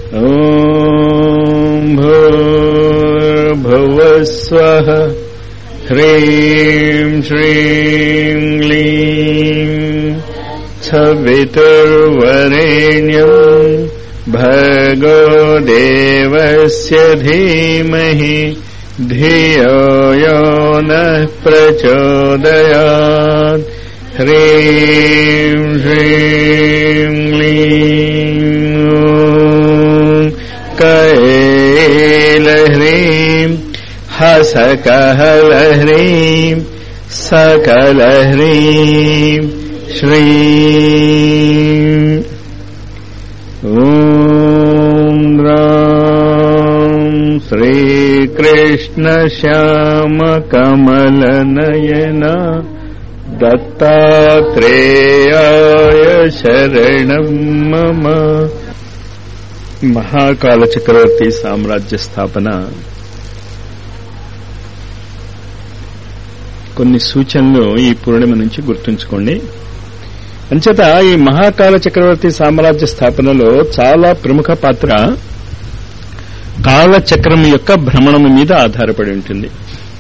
ॐ भूर्भुवस्वः ह्रीं श्रीं क्लीं छवितुर्वरेण्यम् भर्गो देवस्य धीमहि धियो यो नः प्रचोदयात् ह्रीं श्रीं क्लीं कैलह्रीं हसकहलह्रीं सकलह्रीं श्रीं ॐ रां श्रीकृष्णश्यामकमलनयन దత్తాత్రేయాయ శరణం మమ మహాకాల చక్రవర్తి సామ్రాజ్య స్థాపన కొన్ని సూచనలు ఈ పూర్ణిమ నుంచి గుర్తుంచుకోండి అంచేత ఈ మహాకాల చక్రవర్తి సామ్రాజ్య స్థాపనలో చాలా ప్రముఖ పాత్ర కాలచక్రం యొక్క భ్రమణము మీద ఆధారపడి ఉంటుంది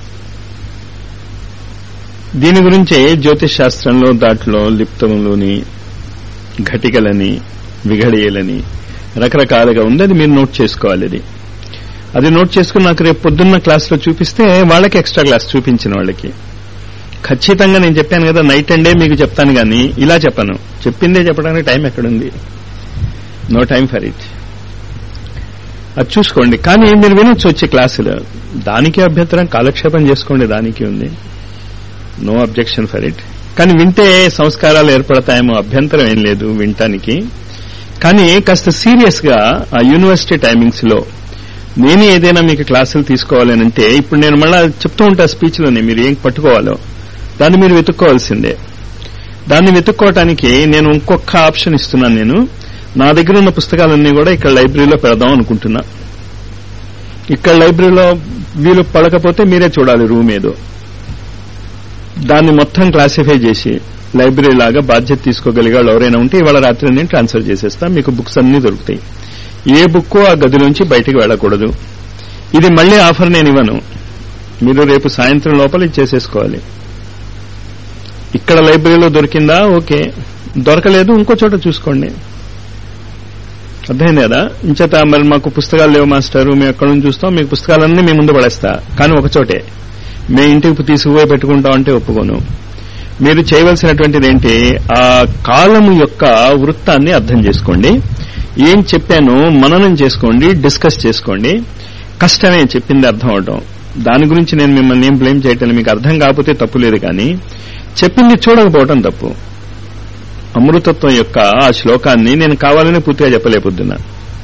దీని గురించే జ్యోతిష్ శాస్త్రంలో దాంట్లో లిప్తములోని ఘటికలని విఘడియలని రకరకాలుగా ఉంది అది మీరు నోట్ చేసుకోవాలి అది అది నోట్ చేసుకుని నాకు రేపు పొద్దున్న క్లాస్లో చూపిస్తే వాళ్ళకి ఎక్స్ట్రా క్లాస్ చూపించిన వాళ్ళకి ఖచ్చితంగా నేను చెప్పాను కదా నైట్ అండ్ డే మీకు చెప్తాను కానీ ఇలా చెప్పను చెప్పిందే చెప్పడానికి టైం ఎక్కడుంది నో టైం ఫర్ ఇట్ అది చూసుకోండి కానీ మీరు వినొచ్చు వచ్చే క్లాసులు దానికి అభ్యంతరం కాలక్షేపం చేసుకోండి దానికి ఉంది నో అబ్జెక్షన్ ఫర్ ఇట్ కానీ వింటే సంస్కారాలు ఏర్పడతాయేమో అభ్యంతరం ఏం లేదు వినటానికి కానీ కాస్త సీరియస్ గా ఆ యూనివర్సిటీ టైమింగ్స్ లో నేను ఏదైనా మీకు క్లాసులు తీసుకోవాలని అంటే ఇప్పుడు నేను మళ్ళా చెప్తూ ఉంటా స్పీచ్ లోనే మీరు ఏం పట్టుకోవాలో దాన్ని మీరు వెతుక్కోవాల్సిందే దాన్ని వెతుక్కోవటానికి నేను ఇంకొక ఆప్షన్ ఇస్తున్నాను నేను నా దగ్గర ఉన్న పుస్తకాలన్నీ కూడా ఇక్కడ లైబ్రరీలో పెడదాం అనుకుంటున్నా ఇక్కడ లైబ్రరీలో వీలు పడకపోతే మీరే చూడాలి రూమ్ ఏదో దాన్ని మొత్తం క్లాసిఫై చేసి లైబ్రరీ లాగా బాధ్యత తీసుకోగలిగే వాళ్ళు ఎవరైనా ఉంటే ఇవాళ రాత్రి నేను ట్రాన్స్ఫర్ చేసేస్తా మీకు బుక్స్ అన్ని దొరుకుతాయి ఏ బుక్ ఆ గదిలోంచి బయటికి వెళ్ళకూడదు ఇది మళ్లీ ఆఫర్ నేను ఇవ్వను మీరు రేపు సాయంత్రం లోపల ఇచ్చేసేసుకోవాలి ఇక్కడ లైబ్రరీలో దొరికిందా ఓకే దొరకలేదు ఇంకో చోట చూసుకోండి అర్థమైంది కదా ఇంచేత మరి మాకు పుస్తకాలు లేవు మాస్టర్ మేము ఎక్కడ నుంచి చూస్తాం మీకు పుస్తకాలన్నీ మీ ముందు పడేస్తా కానీ ఒక చోటే మే ఇంటికి తీసుకుపోయి పెట్టుకుంటాం అంటే ఒప్పుకోను మీరు చేయవలసినటువంటిది ఏంటి ఆ కాలము యొక్క వృత్తాన్ని అర్థం చేసుకోండి ఏం చెప్పానో మననం చేసుకోండి డిస్కస్ చేసుకోండి కష్టమే చెప్పింది అర్థం అవడం దాని గురించి నేను మిమ్మల్ని ఏం బ్లేమ్ చేయటం మీకు అర్థం కాకపోతే తప్పు లేదు కానీ చెప్పింది చూడకపోవటం తప్పు అమృతత్వం యొక్క ఆ శ్లోకాన్ని నేను కావాలని పూర్తిగా చెప్పలేకపోతున్నా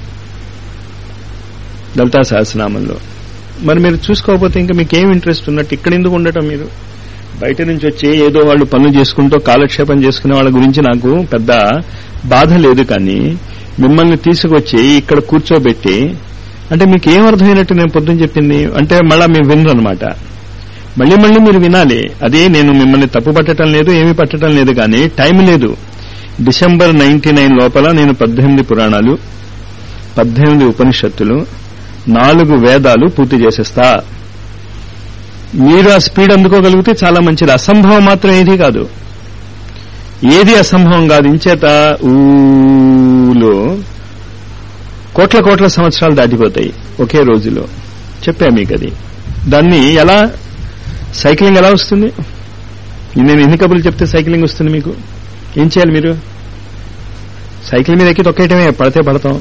లలితా సహస్రనామంలో మరి మీరు చూసుకోకపోతే ఇంకా మీకు ఏం ఇంట్రెస్ట్ ఉన్నట్టు ఇక్కడ ఎందుకు ఉండటం మీరు బయట నుంచి వచ్చి ఏదో వాళ్ళు పనులు చేసుకుంటూ కాలక్షేపం చేసుకునే వాళ్ళ గురించి నాకు పెద్ద బాధ లేదు కానీ మిమ్మల్ని తీసుకొచ్చి ఇక్కడ కూర్చోబెట్టి అంటే మీకు ఏం అర్థమైనట్టు నేను పొద్దున చెప్పింది అంటే మళ్ళా మీరు వినరు అనమాట మళ్ళీ మళ్ళీ మీరు వినాలి అదే నేను మిమ్మల్ని తప్పు పట్టడం లేదు ఏమీ పట్టడం లేదు కానీ టైం లేదు డిసెంబర్ నైన్టీ నైన్ లోపల నేను పద్దెనిమిది పురాణాలు పద్దెనిమిది ఉపనిషత్తులు నాలుగు వేదాలు పూర్తి చేసేస్తా మీరు ఆ స్పీడ్ అందుకోగలిగితే చాలా మంచిది అసంభవం మాత్రం ఏది కాదు ఏది అసంభవం కాదు ఇంచేత ఊలో కోట్ల కోట్ల సంవత్సరాలు దాటిపోతాయి ఒకే రోజులో చెప్పా మీకు అది దాన్ని ఎలా సైక్లింగ్ ఎలా వస్తుంది నేను ఎన్ని కబుర్లు చెప్తే సైక్లింగ్ వస్తుంది మీకు ఏం చేయాలి మీరు సైకిల్ మీద ఎక్కి తొక్కేయటమే పడితే పడతాం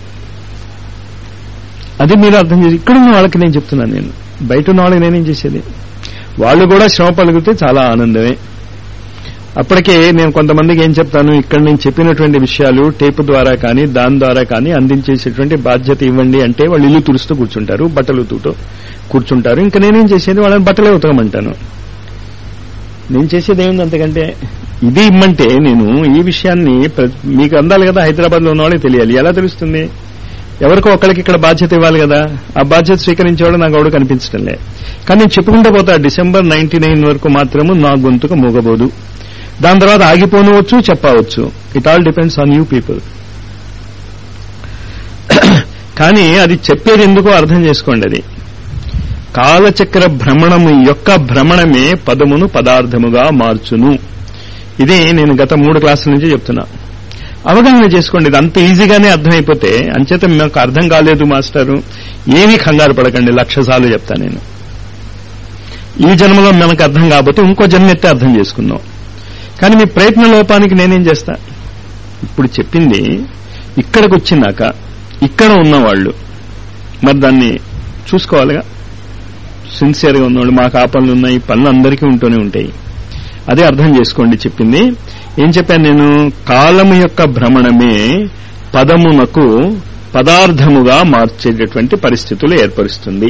అది మీరు అర్థం చేసి ఇక్కడున్న వాళ్ళకి నేను చెప్తున్నాను నేను బయట ఉన్న వాళ్ళకి నేనేం చేసేది వాళ్ళు కూడా శ్రమ పలిగితే చాలా ఆనందమే అప్పటికే నేను కొంతమందికి ఏం చెప్తాను ఇక్కడ నేను చెప్పినటువంటి విషయాలు టేప్ ద్వారా కానీ దాని ద్వారా కానీ అందించేసేటువంటి బాధ్యత ఇవ్వండి అంటే వాళ్ళు ఇల్లు తుడుస్తూ కూర్చుంటారు బట్టలు ఉతుకుతూ కూర్చుంటారు ఇంకా నేనేం చేసేది వాళ్ళని బట్టలే ఉతకమంటాను నేను చేసేది ఏముంది అంతకంటే ఇది ఇమ్మంటే నేను ఈ విషయాన్ని ప్ర- మీకు అందాలి కదా హైదరాబాద్ లో ఉన్న వాళ్ళకి తెలియాలి ఎలా తెలుస్తుంది ఎవరికో ఒకరికి ఇక్కడ బాధ్యత ఇవ్వాలి కదా ఆ బాధ్యత స్వీకరించేవాడు నాకు ఎవడు కనిపించడం లే కానీ నేను చెప్పుకుంటూ పోతా డిసెంబర్ నైన్టీ నైన్ వరకు మాత్రము నా గొంతుకు మూగబోదు దాని తర్వాత ఆగిపోనవచ్చు చెప్పవచ్చు it all depends on you people కానీ అది చెప్పేది ఎందుకో అర్థం చేసుకోండి అది కాలచక్ర భ్రమణము యొక్క భ్రమణమే పదమును పదార్థముగా మార్చును ఇది నేను గత మూడు క్లాసుల నుంచి చెప్తున్నా అవగాహన చేసుకోండి ఇది అంత ఈజీగానే అర్థమైపోతే అంచేత మాకు అర్థం కాలేదు మాస్టారు ఏమీ కంగారు పడకండి లక్ష సార్లు చెప్తా నేను ఈ జన్మలో మనకు అర్థం కాకపోతే ఇంకో జన్మ ఎత్తే అర్థం చేసుకుందాం కానీ మీ ప్రయత్న లోపానికి నేనేం చేస్తా ఇప్పుడు చెప్పింది ఇక్కడికి వచ్చినాక ఇక్కడ ఉన్నవాళ్ళు మరి దాన్ని చూసుకోవాలిగా సిన్సియర్గా ఉన్నవాళ్ళు మాకు ఆ పనులు ఉన్నాయి పనులు అందరికీ ఉంటూనే ఉంటాయి అదే అర్థం చేసుకోండి చెప్పింది ఏం చెప్పాను నేను కాలము యొక్క భ్రమణమే పదమునకు పదార్థముగా మార్చేటటువంటి పరిస్థితులు ఏర్పరుస్తుంది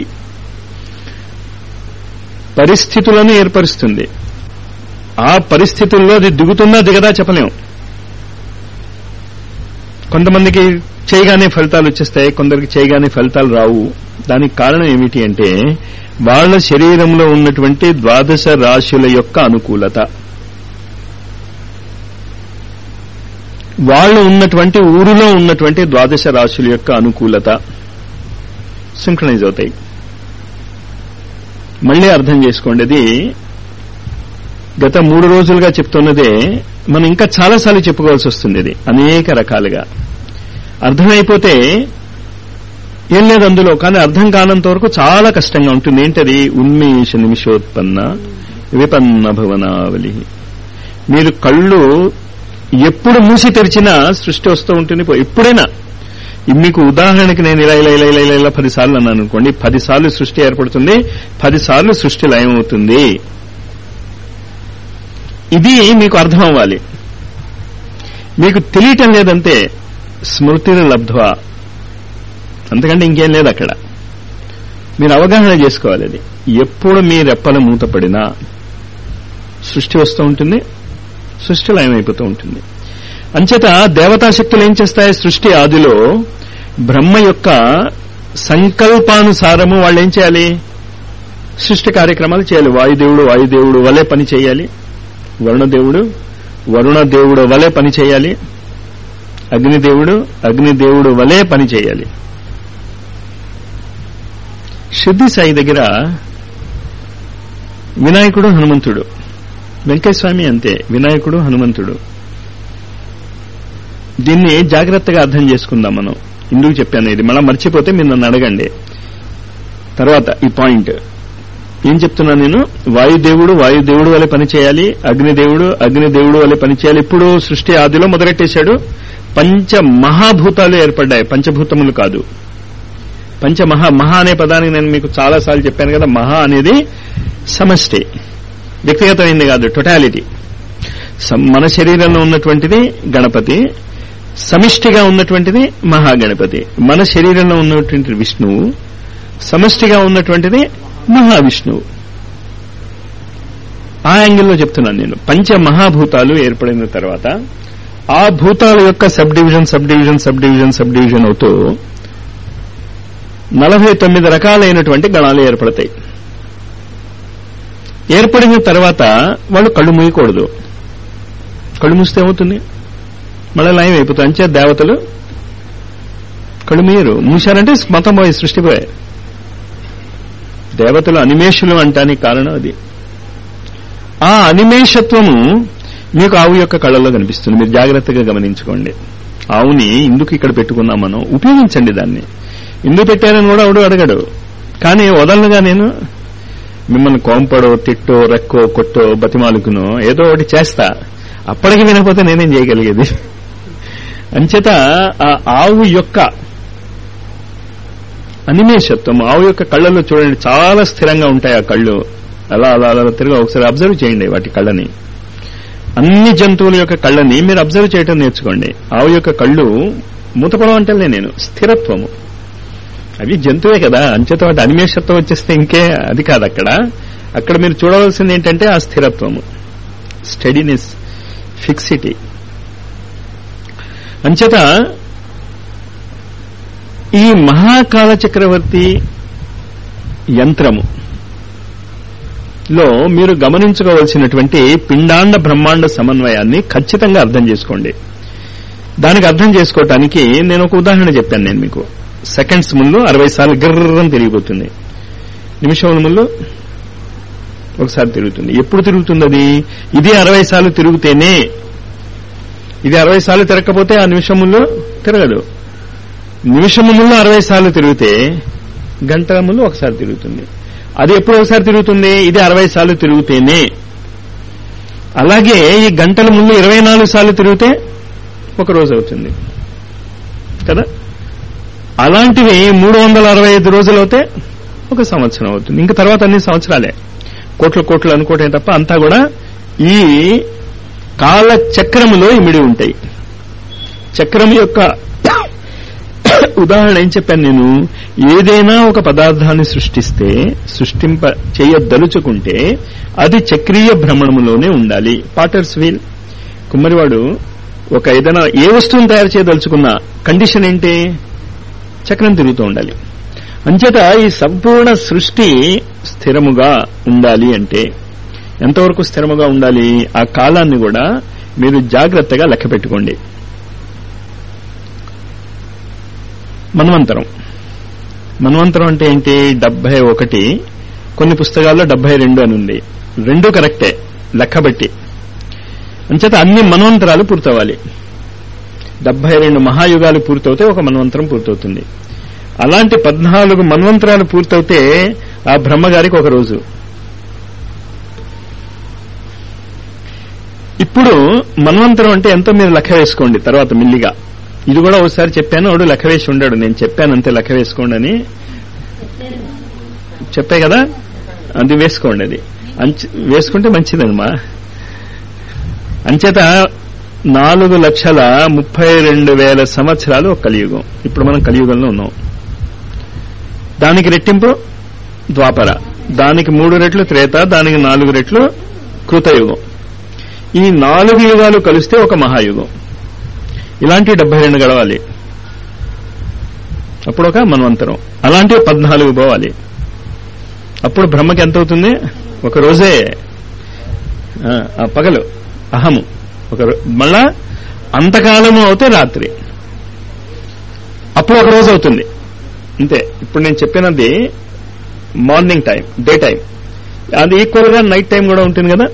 పరిస్థితులను ఏర్పరుస్తుంది ఆ పరిస్థితుల్లో అది దిగుతుందా దిగదా చెప్పలేం కొంతమందికి చేయగానే ఫలితాలు వచ్చేస్తాయి కొందరికి చేయగానే ఫలితాలు రావు దానికి కారణం ఏమిటి అంటే వాళ్ళ శరీరంలో ఉన్నటువంటి ద్వాదశ రాశుల యొక్క అనుకూలత వాళ్ళు ఉన్నటువంటి ఊరిలో ఉన్నటువంటి ద్వాదశ రాశుల యొక్క అనుకూలత సింక్రనైజ్ అవుతాయి మళ్ళీ అర్థం చేసుకోండి అది గత మూడు రోజులుగా చెప్తున్నదే మనం ఇంకా చాలాసార్లు చెప్పుకోవాల్సి వస్తుంది ఇది అనేక రకాలుగా అర్థమైపోతే ఏం లేదు అందులో కానీ అర్థం కానంత వరకు చాలా కష్టంగా ఉంటుంది ఏంటది ఉన్మేష నిమిషోత్పన్న విపన్న భవనావలి మీరు కళ్ళు ఎప్పుడు మూసి తెరిచినా సృష్టి వస్తూ ఉంటుంది పో- ఎప్పుడైనా మీకు ఉదాహరణకి నేను ఇలా ఇలా ఇలా ఇలా ఇలా ఇలా పదిసార్లు అన్నాను అనుకోండి పదిసార్లు సృష్టి ఏర్పడుతుంది పదిసార్లు సృష్టి లయమవుతుంది ఇది మీకు అర్థం అవ్వాలి మీకు తెలియటం లేదంటే స్మృతిని లబ్ధ్వా అంతకంటే ఇంకేం లేదు అక్కడ మీరు అవగాహన చేసుకోవాలి అది ఎప్పుడు మీ రెప్పల మూతపడినా సృష్టి వస్తూ ఉంటుంది సృష్టి లయమైపోతూ ఉంటుంది అంచేత దేవతాశక్తులు ఏం చేస్తాయి సృష్టి ఆదిలో బ్రహ్మ యొక్క సంకల్పానుసారము వాళ్ళు ఏం చేయాలి సృష్టి కార్యక్రమాలు చేయాలి వాయుదేవుడు వాయుదేవుడు వలె పని చేయాలి వరుణదేవుడు వరుణదేవుడు వలె పని చేయాలి అగ్నిదేవుడు అగ్నిదేవుడు వలె పని చేయాలి సిద్ధి సాయి దగ్గర వినాయకుడు హనుమంతుడు వెంకటస్వామి అంతే వినాయకుడు హనుమంతుడు దీన్ని జాగ్రత్తగా అర్థం చేసుకుందాం మనం ఎందుకు చెప్పాను ఇది మళ్ళీ మర్చిపోతే మీరు నన్ను అడగండి తర్వాత ఈ పాయింట్ ఏం చెప్తున్నా నేను వాయుదేవుడు వాయుదేవుడు వల్ల పని చేయాలి అగ్నిదేవుడు అగ్నిదేవుడు వల్ల పని చేయాలి ఇప్పుడు సృష్టి ఆదిలో మొదలెట్టేశాడు పంచ మహాభూతాలు ఏర్పడ్డాయి పంచభూతములు కాదు పంచ మహా మహా అనే పదానికి నేను మీకు చాలా సార్లు చెప్పాను కదా మహా అనేది సమష్టి వ్యక్తిగతమైంది కాదు టొటాలిటీ సం- మన శరీరంలో ఉన్నటువంటిది గణపతి సమిష్టిగా ఉన్నటువంటిది మహాగణపతి మన శరీరంలో ఉన్నటువంటి విష్ణువు సమష్టిగా ఉన్నటువంటిది మహావిష్ణువు ఆ యాంగిల్లో చెప్తున్నాను నేను పంచ మహాభూతాలు ఏర్పడిన తర్వాత ఆ భూతాల యొక్క subdivision subdivision subdivision subdivision అవుతూ నలభై తొమ్మిది రకాలైనటువంటి గణాలు ఏర్పడతాయి ఏర్పడిన తర్వాత వాళ్ళు కళ్ళు మూయకూడదు కళ్ళు మూస్తే ఏమవుతుంది మళ్ళీ లయం అయిపోతుంది అంచే దేవతలు కళ్ళు మూయరు మూశారంటే మతం పోయి సృష్టి పోయాయి దేవతలు అనిమేషులు అంటానికి కారణం అది ఆ అనిమేషత్వము మీకు ఆవు యొక్క కళ్ళల్లో కనిపిస్తుంది మీరు జాగ్రత్తగా గమనించుకోండి ఆవుని ఎందుకు ఇక్కడ పెట్టుకున్నాం మనం ఉపయోగించండి దాన్ని ఎందుకు పెట్టారని కూడా ఎవడు అడగడు కానీ వదలనుగా నేను మిమ్మల్ని కోంపడో తిట్టో రెక్కో కొట్టో బతిమాలుకునో ఏదో ఒకటి చేస్తా అప్పటికి వినకపోతే నేనేం చేయగలిగేది అంచేత ఆ ఆవు యొక్క అనిమేషత్వం ఆవు యొక్క కళ్ళలో చూడండి చాలా స్థిరంగా ఉంటాయి ఆ కళ్ళు అలా అలా అలా తిరిగి ఒకసారి అబ్జర్వ్ చేయండి వాటి కళ్ళని అన్ని జంతువుల యొక్క కళ్ళని మీరు అబ్జర్వ్ చేయటం నేర్చుకోండి ఆవు యొక్క కళ్ళు మూతపడం అంటలే నేను స్థిరత్వము అవి జంతువే కదా అంచేత వాటి అనిమేషత్వం వచ్చేస్తే ఇంకే అది కాదు అక్కడ అక్కడ మీరు చూడవలసింది ఏంటంటే ఆ స్థిరత్వము స్టడీనెస్ ఫిక్సిటీ అంచేత ఈ మహాకాల చక్రవర్తి యంత్రము లో మీరు గమనించుకోవలసినటువంటి పిండాండ బ్రహ్మాండ సమన్వయాన్ని ఖచ్చితంగా అర్థం చేసుకోండి దానికి అర్థం చేసుకోవటానికి నేను ఒక ఉదాహరణ చెప్పాను నేను మీకు సెకండ్స్ ముందు అరవై సార్లు గిర్రం తిరిగిపోతుంది నిమిషముల ముందు ఒకసారి తిరుగుతుంది ఎప్పుడు తిరుగుతుంది అది ఇది అరవై సార్లు తిరుగుతేనే ఇది అరవై సార్లు తిరగకపోతే ఆ నిమిషముల్లో తిరగదు నిమిషముల్లో అరవై సార్లు తిరిగితే గంటల ముందు ఒకసారి తిరుగుతుంది అది ఎప్పుడు ఒకసారి తిరుగుతుంది ఇది అరవై సార్లు తిరుగుతేనే అలాగే ఈ గంటల ముందు ఇరవై నాలుగు సార్లు తిరిగితే ఒక రోజు అవుతుంది కదా అలాంటివి మూడు వందల అరవై ఐదు రోజులు అవుతే ఒక సంవత్సరం అవుతుంది ఇంకా తర్వాత అన్ని సంవత్సరాలే కోట్ల కోట్లు అనుకోవటం తప్ప అంతా కూడా ఈ కాల చక్రములో ఇమిడి ఉంటాయి చక్రం యొక్క ఉదాహరణ ఏం చెప్పాను నేను ఏదైనా ఒక పదార్థాన్ని సృష్టిస్తే సృష్టింప చేయదలుచుకుంటే అది చక్రీయ భ్రమణములోనే ఉండాలి పాటర్స్ వీల్ కుమ్మరివాడు ఒక ఏదైనా ఏ వస్తువును తయారు చేయదలుచుకున్నా కండిషన్ ఏంటి చక్రం తిరుగుతూ ఉండాలి అంచేత ఈ సంపూర్ణ సృష్టి స్థిరముగా ఉండాలి అంటే ఎంతవరకు స్థిరముగా ఉండాలి ఆ కాలాన్ని కూడా మీరు జాగ్రత్తగా లెక్క పెట్టుకోండి మన్వంతరం మన్వంతరం అంటే ఏంటి డెబ్బై ఒకటి కొన్ని పుస్తకాల్లో డెబ్బై రెండు అని ఉంది రెండు కరెక్టే లెక్క బట్టి అంచేత అన్ని మన్వంతరాలు పూర్తవ్వాలి డెబ్బై రెండు మహాయుగాలు పూర్తవుతే ఒక మన్వంతరం పూర్తవుతుంది అలాంటి పద్నాలుగు మన్వంతరాలు పూర్తవుతే ఆ బ్రహ్మగారికి ఒక రోజు ఇప్పుడు మన్వంతరం అంటే ఎంతో మీరు లెక్క వేసుకోండి తర్వాత మిల్లిగా ఇది కూడా ఒకసారి చెప్పాను వాడు లెక్క వేసి ఉండాడు నేను చెప్పాను అంతే లెక్క వేసుకోండి అని చెప్పే కదా అది వేసుకోండి అది అంచ- వేసుకుంటే మంచిదమ్మా అంచేత నాలుగు లక్షల ముప్పై రెండు వేల సంవత్సరాలు ఒక కలియుగం ఇప్పుడు మనం కలియుగంలో ఉన్నాం దానికి రెట్టింపు ద్వాపర దానికి మూడు రెట్లు త్రేత దానికి నాలుగు రెట్లు కృతయుగం ఈ నాలుగు యుగాలు కలిస్తే ఒక మహాయుగం ఇలాంటి డెబ్బై రెండు గడవాలి అప్పుడు ఒక మన్వంతరం అలాంటివి పద్నాలుగు పోవాలి అప్పుడు బ్రహ్మకి ఎంత అవుతుంది ఒక రోజే ఆ, ఆ పగలు అహము ఒక రో- మళ్ళా అంతకాలము అవుతే రాత్రి అప్పుడు ఒక రోజు అవుతుంది అంతే ఇప్పుడు నేను చెప్పినది మార్నింగ్ టైం డే టైం అది ఈక్వల్ గా నైట్ టైం కూడా ఉంటుంది కదా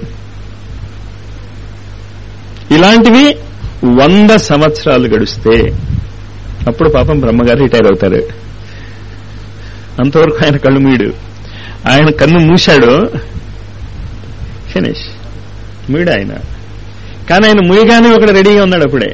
ఇలాంటివి వంద సంవత్సరాలు గడిస్తే అప్పుడు పాపం బ్రహ్మగారు రిటైర్ అవుతారు అంతవరకు ఆయన కళ్ళు మూయడు ఆయన కన్ను మూశాడు ఫినిష్ మూడు ఆయన కానీ ఆయన మూయగానే ఒకడు రెడీగా ఉన్నాడు అప్పుడే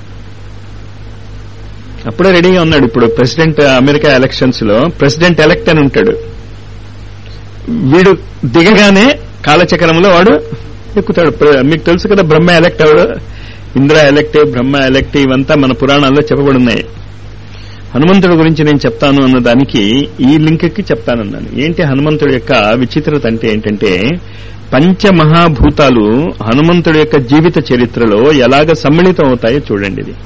అప్పుడే రెడీగా ఉన్నాడు ఇప్పుడు ప్రెసిడెంట్ అమెరికా ఎలక్షన్స్ లో ప్రెసిడెంట్ ఎలక్ట్ అని ఉంటాడు వీడు దిగగానే కాలచక్రంలో వాడు ఎక్కుతాడు ప్ర- మీకు తెలుసు కదా బ్రహ్మ ఎలక్ట్ అవడు ఇంద్ర ఎలక్ట్ బ్రహ్మ ఎలక్ట్ ఇవంతా మన పురాణాల్లో చెప్పబడున్నాయి హనుమంతుడి గురించి నేను చెప్తాను అన్న దానికి ఈ లింక్ కి చెప్తానన్నాను ఏంటి హనుమంతుడి యొక్క విచిత్రత అంటే ఏంటంటే పంచమహాభూతాలు హనుమంతుడి యొక్క జీవిత చరిత్రలో ఎలాగ సమ్మిళితం అవుతాయో చూడండి ఇది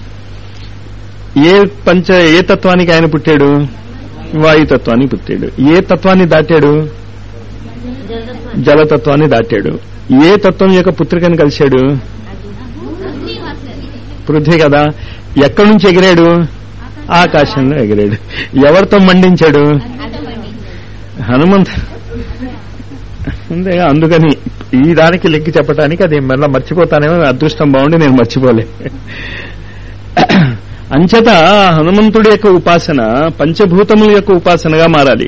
ఏ పంచ ఏ తత్వానికి ఆయన పుట్టాడు వాయుతత్వానికి పుట్టాడు ఏ తత్వాన్ని దాటాడు జలతత్వాన్ని దాటాడు ఏ తత్వం యొక్క పుత్రికను కలిశాడు పృథ్వీ కదా ఎక్కడి నుంచి ఎగిరాడు ఆకాశంలో ఎగిరాడు ఎవరితో మండించాడు హనుమంత్ అంతే అందుకని ఈ దానికి లెక్కి చెప్పడానికి అది మళ్ళీ మర్చిపోతానేమో అదృష్టం బాగుండి నేను మర్చిపోలే అంచేత హనుమంతుడి యొక్క ఉపాసన పంచభూతముల యొక్క ఉపాసనగా మారాలి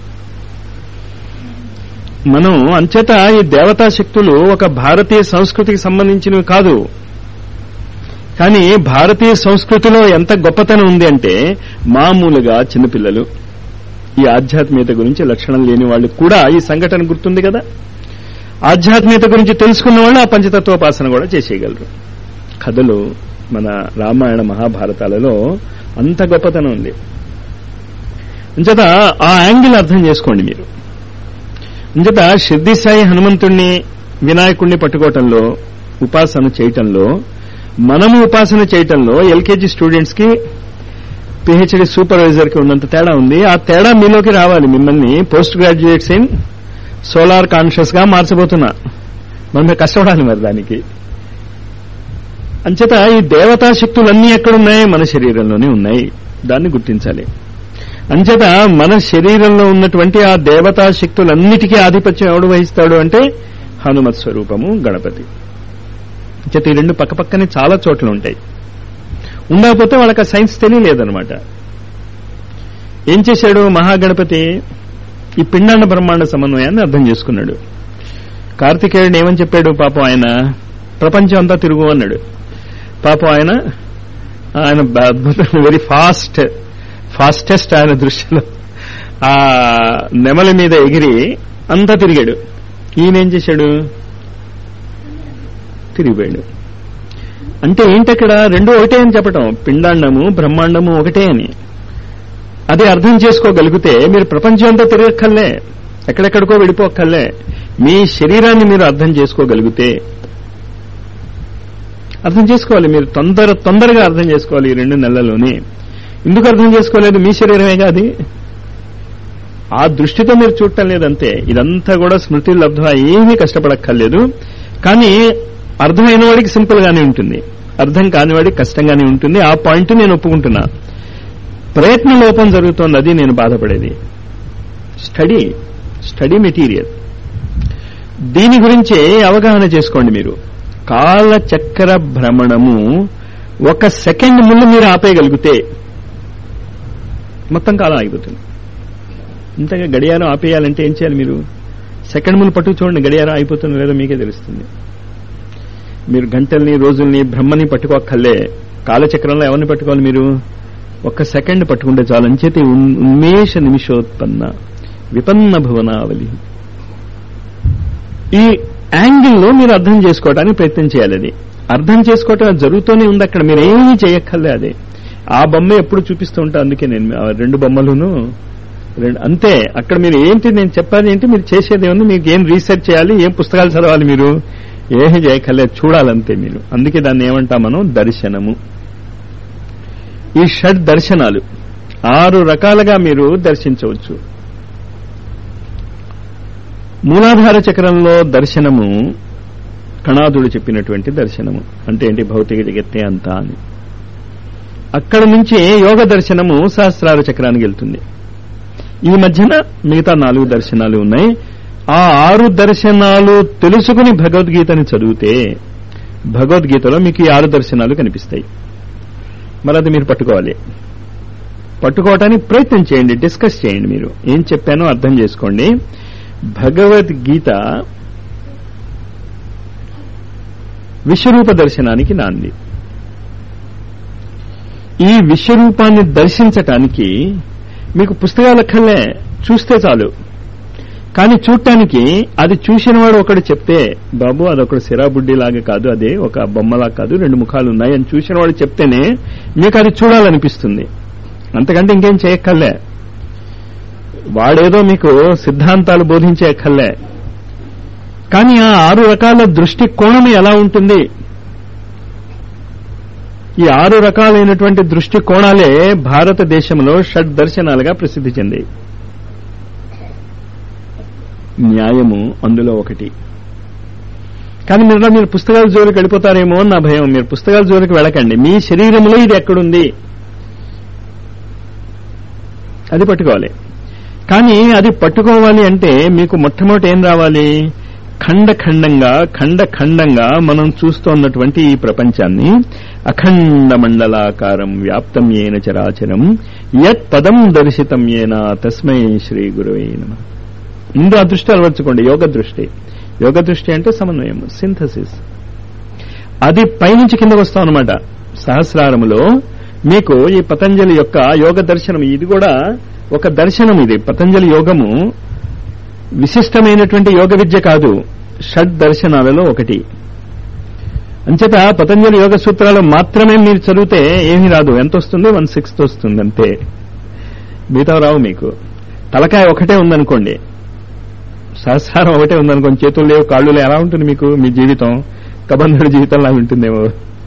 మనం అంచేత ఈ దేవతా శక్తులు ఒక భారతీయ సంస్కృతికి సంబంధించినవి కాదు కానీ భారతీయ సంస్కృతిలో ఎంత గొప్పతనం ఉంది అంటే మామూలుగా చిన్నపిల్లలు ఈ ఆధ్యాత్మికత గురించి లక్షణం లేని వాళ్ళు కూడా ఈ సంఘటన గుర్తుంది కదా ఆధ్యాత్మికత గురించి తెలుసుకున్న వాళ్ళు ఆ పంచతత్వోపాసన కూడా చేసేయగలరు కథలు మన రామాయణ మహాభారతాలలో అంత గొప్పతనం ఉంది అంచేత ఆ యాంగిల్ అర్థం చేసుకోండి మీరు అంచేత షిర్ది సాయి హనుమంతుణ్ణి వినాయకుణ్ణి పట్టుకోవటంలో ఉపాసన చేయటంలో మనము ఉపాసన చేయటంలో ఎల్కేజీ స్టూడెంట్స్ కి పిహెచ్డి సూపర్వైజర్ కి ఉన్నంత తేడా ఉంది ఆ తేడా మీలోకి రావాలి మిమ్మల్ని post graduates in solar conscious గా మార్చబోతున్నా మనం మీరు కష్టపడాలి మరి దానికి అంచేత ఈ దేవతా శక్తులన్నీ ఎక్కడున్నాయి మన శరీరంలోనే ఉన్నాయి దాన్ని గుర్తించాలి అంచేత మన శరీరంలో ఉన్నటువంటి ఆ దేవతా శక్తులన్నిటికీ ఆధిపత్యం ఎవడు వహిస్తాడు అంటే హనుమత్ స్వరూపము గణపతి అంచేత ఈ రెండు పక్కపక్కనే చాలా చోట్ల ఉంటాయి ఉండకపోతే వాళ్ళకి ఆ సైన్స్ తెలియలేదనమాట ఏం చేశాడు మహాగణపతి ఈ పిండాండ బ్రహ్మాండ సమన్వయాన్ని అర్థం చేసుకున్నాడు కార్తికేయుడు ఏమని చెప్పాడు పాపం ఆయన ప్రపంచం అంతా తిరుగు అన్నాడు పాపం ఆయన ఆయన అద్భుతం వెరీ ఫాస్ట్ ఫాస్టెస్ట్ ఆయన దృష్టిలో ఆ నెమలి మీద ఎగిరి అంతా తిరిగాడు ఈయన ఏం చేశాడు తిరిగిపోయాడు అంటే ఏంటక్కడ రెండు ఒకటే అని చెప్పటం పిండాండము బ్రహ్మాండము ఒకటే అని అది అర్థం చేసుకోగలిగితే మీరు ప్రపంచం అంతా తిరగక్కర్లే ఎక్కడెక్కడికో వెళ్ళిపోక్కర్లే మీ శరీరాన్ని మీరు అర్థం చేసుకోగలిగితే అర్థం చేసుకోవాలి మీరు తొందర తొందరగా అర్థం చేసుకోవాలి ఈ రెండు నెలల్లోనే ఎందుకు అర్థం చేసుకోలేదు మీ శరీరమే కాదు ఆ దృష్టితో మీరు చూడటం లేదంతే ఇదంతా కూడా స్మృతి లబ్ధ ఏమీ కష్టపడక్కర్లేదు కానీ అర్థమైన వాడికి సింపుల్ గానే ఉంటుంది అర్థం కాని వాడికి కష్టంగానే ఉంటుంది ఆ పాయింట్ నేను ఒప్పుకుంటున్నా ప్రయత్న లోపం జరుగుతోంది అది నేను బాధపడేది స్టడీ స్టడీ మెటీరియల్ దీని గురించే అవగాహన చేసుకోండి మీరు కాలచక్ర భ్రమణము ఒక సెకండ్ ముందు మీరు ఆపేయగలిగితే మొత్తం కాలం ఆగిపోతుంది ఇంతగా గడియారం ఆపేయాలంటే ఏం చేయాలి మీరు సెకండ్ ముందు పట్టుకు చూడండి గడియారం అయిపోతుందో లేదో మీకే తెలుస్తుంది మీరు గంటల్ని రోజుల్ని బ్రహ్మని పట్టుకోక్కర్లే కాలచక్రంలో ఎవరిని పట్టుకోవాలి మీరు ఒక్క సెకండ్ పట్టుకుంటే చాలు అంచేతి ఉన్- ఉన్మేష నిమిషోత్పన్న విపన్న భువనావలి ఈ యాంగిల్లో మీరు అర్థం చేసుకోవడానికి ప్రయత్నం చేయాలి అది అర్థం చేసుకోవటం అది జరుగుతూనే ఉంది అక్కడ మీరు ఏమీ చేయక్కర్లే అది ఆ బొమ్మ ఎప్పుడు చూపిస్తూ ఉంటా అందుకే నేను ఆ రెండు బొమ్మలును రెండు అంతే అక్కడ మీరు ఏంటి నేను చెప్పాలి ఏంటి మీరు చేసేది ఏముంది మీకు ఏం రీసెర్చ్ చేయాలి ఏం పుస్తకాలు చదవాలి మీరు ఏమీ చేయక్కర్లే చూడాలంతే మీరు అందుకే దాన్ని ఏమంటాం మనం దర్శనము ఈ షడ్ దర్శనాలు ఆరు రకాలుగా మీరు దర్శించవచ్చు మూలాధార చక్రంలో దర్శనము కణాదుడు చెప్పినటువంటి దర్శనము అంటే ఏంటి భౌతిక జగత్తే అంతా అని అక్కడ నుంచి యోగ దర్శనము సహస్రార చక్రానికి వెళ్తుంది ఈ మధ్యన మిగతా నాలుగు దర్శనాలు ఉన్నాయి ఆ ఆరు దర్శనాలు తెలుసుకుని భగవద్గీతని చదివితే భగవద్గీతలో మీకు ఈ ఆరు దర్శనాలు కనిపిస్తాయి మరి అది మీరు పట్టుకోవాలి పట్టుకోవటానికి ప్రయత్నం చేయండి డిస్కస్ చేయండి మీరు ఏం చెప్పానో అర్థం చేసుకోండి భగవద్గీత విశ్వరూప దర్శనానికి నాంది ఈ విశ్వరూపాన్ని దర్శించటానికి మీకు పుస్తకాలక్కర్లే చూస్తే చాలు కానీ చూడటానికి అది చూసిన వాడు ఒకడు చెప్తే బాబు అదొకడు సిరాబుడ్డి లాగా కాదు అదే ఒక బొమ్మలా కాదు రెండు ముఖాలు ఉన్నాయి అని చూసిన వాడు చెప్తేనే మీకు అది చూడాలనిపిస్తుంది అంతకంటే ఇంకేం చేయక్కర్లే వాడేదో మీకు సిద్ధాంతాలు బోధించే అక్కర్లే కానీ ఆ ఆరు రకాల దృష్టి కోణం ఎలా ఉంటుంది ఈ ఆరు రకాలైనటువంటి దృష్టి కోణాలే భారతదేశంలో షడ్ దర్శనాలుగా ప్రసిద్ధి చెందాయి న్యాయము అందులో ఒకటి కానీ మీరు మీరు పుస్తకాల జోలికి వెళ్ళిపోతారేమో అని నా భయం మీరు పుస్తకాల జోలికి వెళ్ళకండి మీ శరీరంలో ఇది ఎక్కడుంది అది పట్టుకోవాలి కానీ అది పట్టుకోవాలి అంటే మీకు మొట్టమొదటి ఏం రావాలి ఖండ ఖండంగా ఖండ ఖండంగా మనం చూస్తున్నటువంటి ఈ ప్రపంచాన్ని అఖండ మండలాకారం వ్యాప్తం ఏన చరాచరం యత్ పదం దర్శితం ఏన తస్మై శ్రీ గురువే నమ ముందు ఆ దృష్టి అలవర్చుకోండి యోగ దృష్టి యోగ దృష్టి అంటే సమన్వయం సింథసిస్ అది పైనుంచి కిందకు వస్తాం అనమాట సహస్రారములో మీకు ఈ పతంజలి యొక్క యోగ దర్శనం ఇది కూడా ఒక దర్శనం ఇది పతంజలి యోగము విశిష్టమైనటువంటి యోగ విద్య కాదు షడ్ దర్శనాలలో ఒకటి అంచేత పతంజలి యోగ సూత్రాలు మాత్రమే మీరు చదివితే ఏమీ రాదు ఎంత వస్తుంది వన్ సిక్స్త్ వస్తుంది అంతే మిగతా రావు మీకు తలకాయ ఒకటే ఉందనుకోండి సహస్రారం ఒకటే ఉందనుకోండి చేతులు లేవు కాళ్ళు లేవు ఎలా ఉంటుంది మీకు మీ జీవితం కబంధుడి జీవితంలా ఉంటుందేమో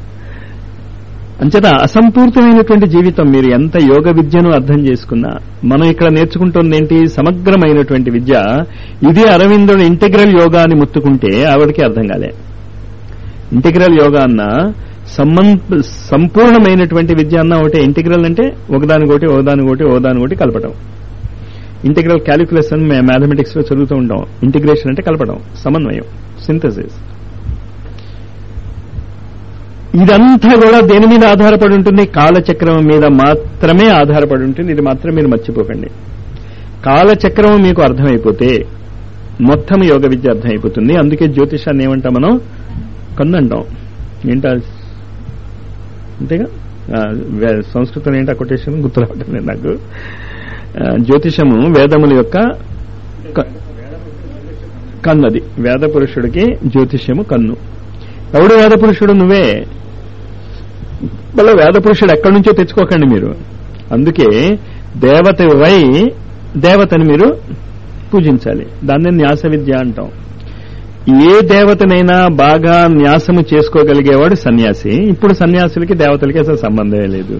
అంచేత అసంపూర్తమైనటువంటి జీవితం మీరు ఎంత యోగ విద్యను అర్థం చేసుకున్నా మనం ఇక్కడ నేర్చుకుంటుంది ఏంటి సమగ్రమైనటువంటి విద్య ఇది అరవిందుడు ఇంటిగ్రల్ యోగా అని ముత్తుకుంటే ఆవిడకి అర్థం కాలే ఇంటిగ్రల్ యోగా అన్న సంబంధ సంపూర్ణమైనటువంటి విద్య అన్న ఒకటి ఇంటిగ్రల్ అంటే ఒకదానికొకటి ఒకదానికొకటి ఒకదానికొకటి కలపటం ఇంటిగ్రల్ క్యాలిక్యులస్ అని మేము మ్యాథమెటిక్స్ లో చదువుతూ ఉంటాం ఇంటిగ్రేషన్ అంటే కలపడం సమన్వయం సింథసిస్ ఇదంతా కూడా దేని మీద ఆధారపడి ఉంటుంది కాలచక్రం మీద మాత్రమే ఆధారపడి ఉంటుంది ఇది మాత్రం మీరు మర్చిపోకండి కాలచక్రం మీకు అర్థమైపోతే మొత్తం యోగ విద్య అర్థమైపోతుంది అందుకే జ్యోతిషాన్ని ఏమంటాం మనం కన్ను అంటాం ఏంటా అంతేగా ఆ, వే- సంస్కృతంలో ఏంటా కొటేషన్ గుర్తు రావటం లేదు నాకు ఆ, జ్యోతిషము వేదముల యొక్క క- కన్నది వేద పురుషుడికి జ్యోతిష్యము కన్ను ఎవడు వేద పురుషుడు నువ్వే మళ్ళీ వేద పురుషుడు ఎక్కడి నుంచో తెచ్చుకోకండి మీరు అందుకే దేవత వై దేవతని మీరు పూజించాలి దాన్ని న్యాస విద్య అంటాం ఏ దేవతనైనా బాగా న్యాసము చేసుకోగలిగేవాడు సన్యాసి ఇప్పుడు సన్యాసులకి దేవతలకి అసలు సంబంధమే లేదు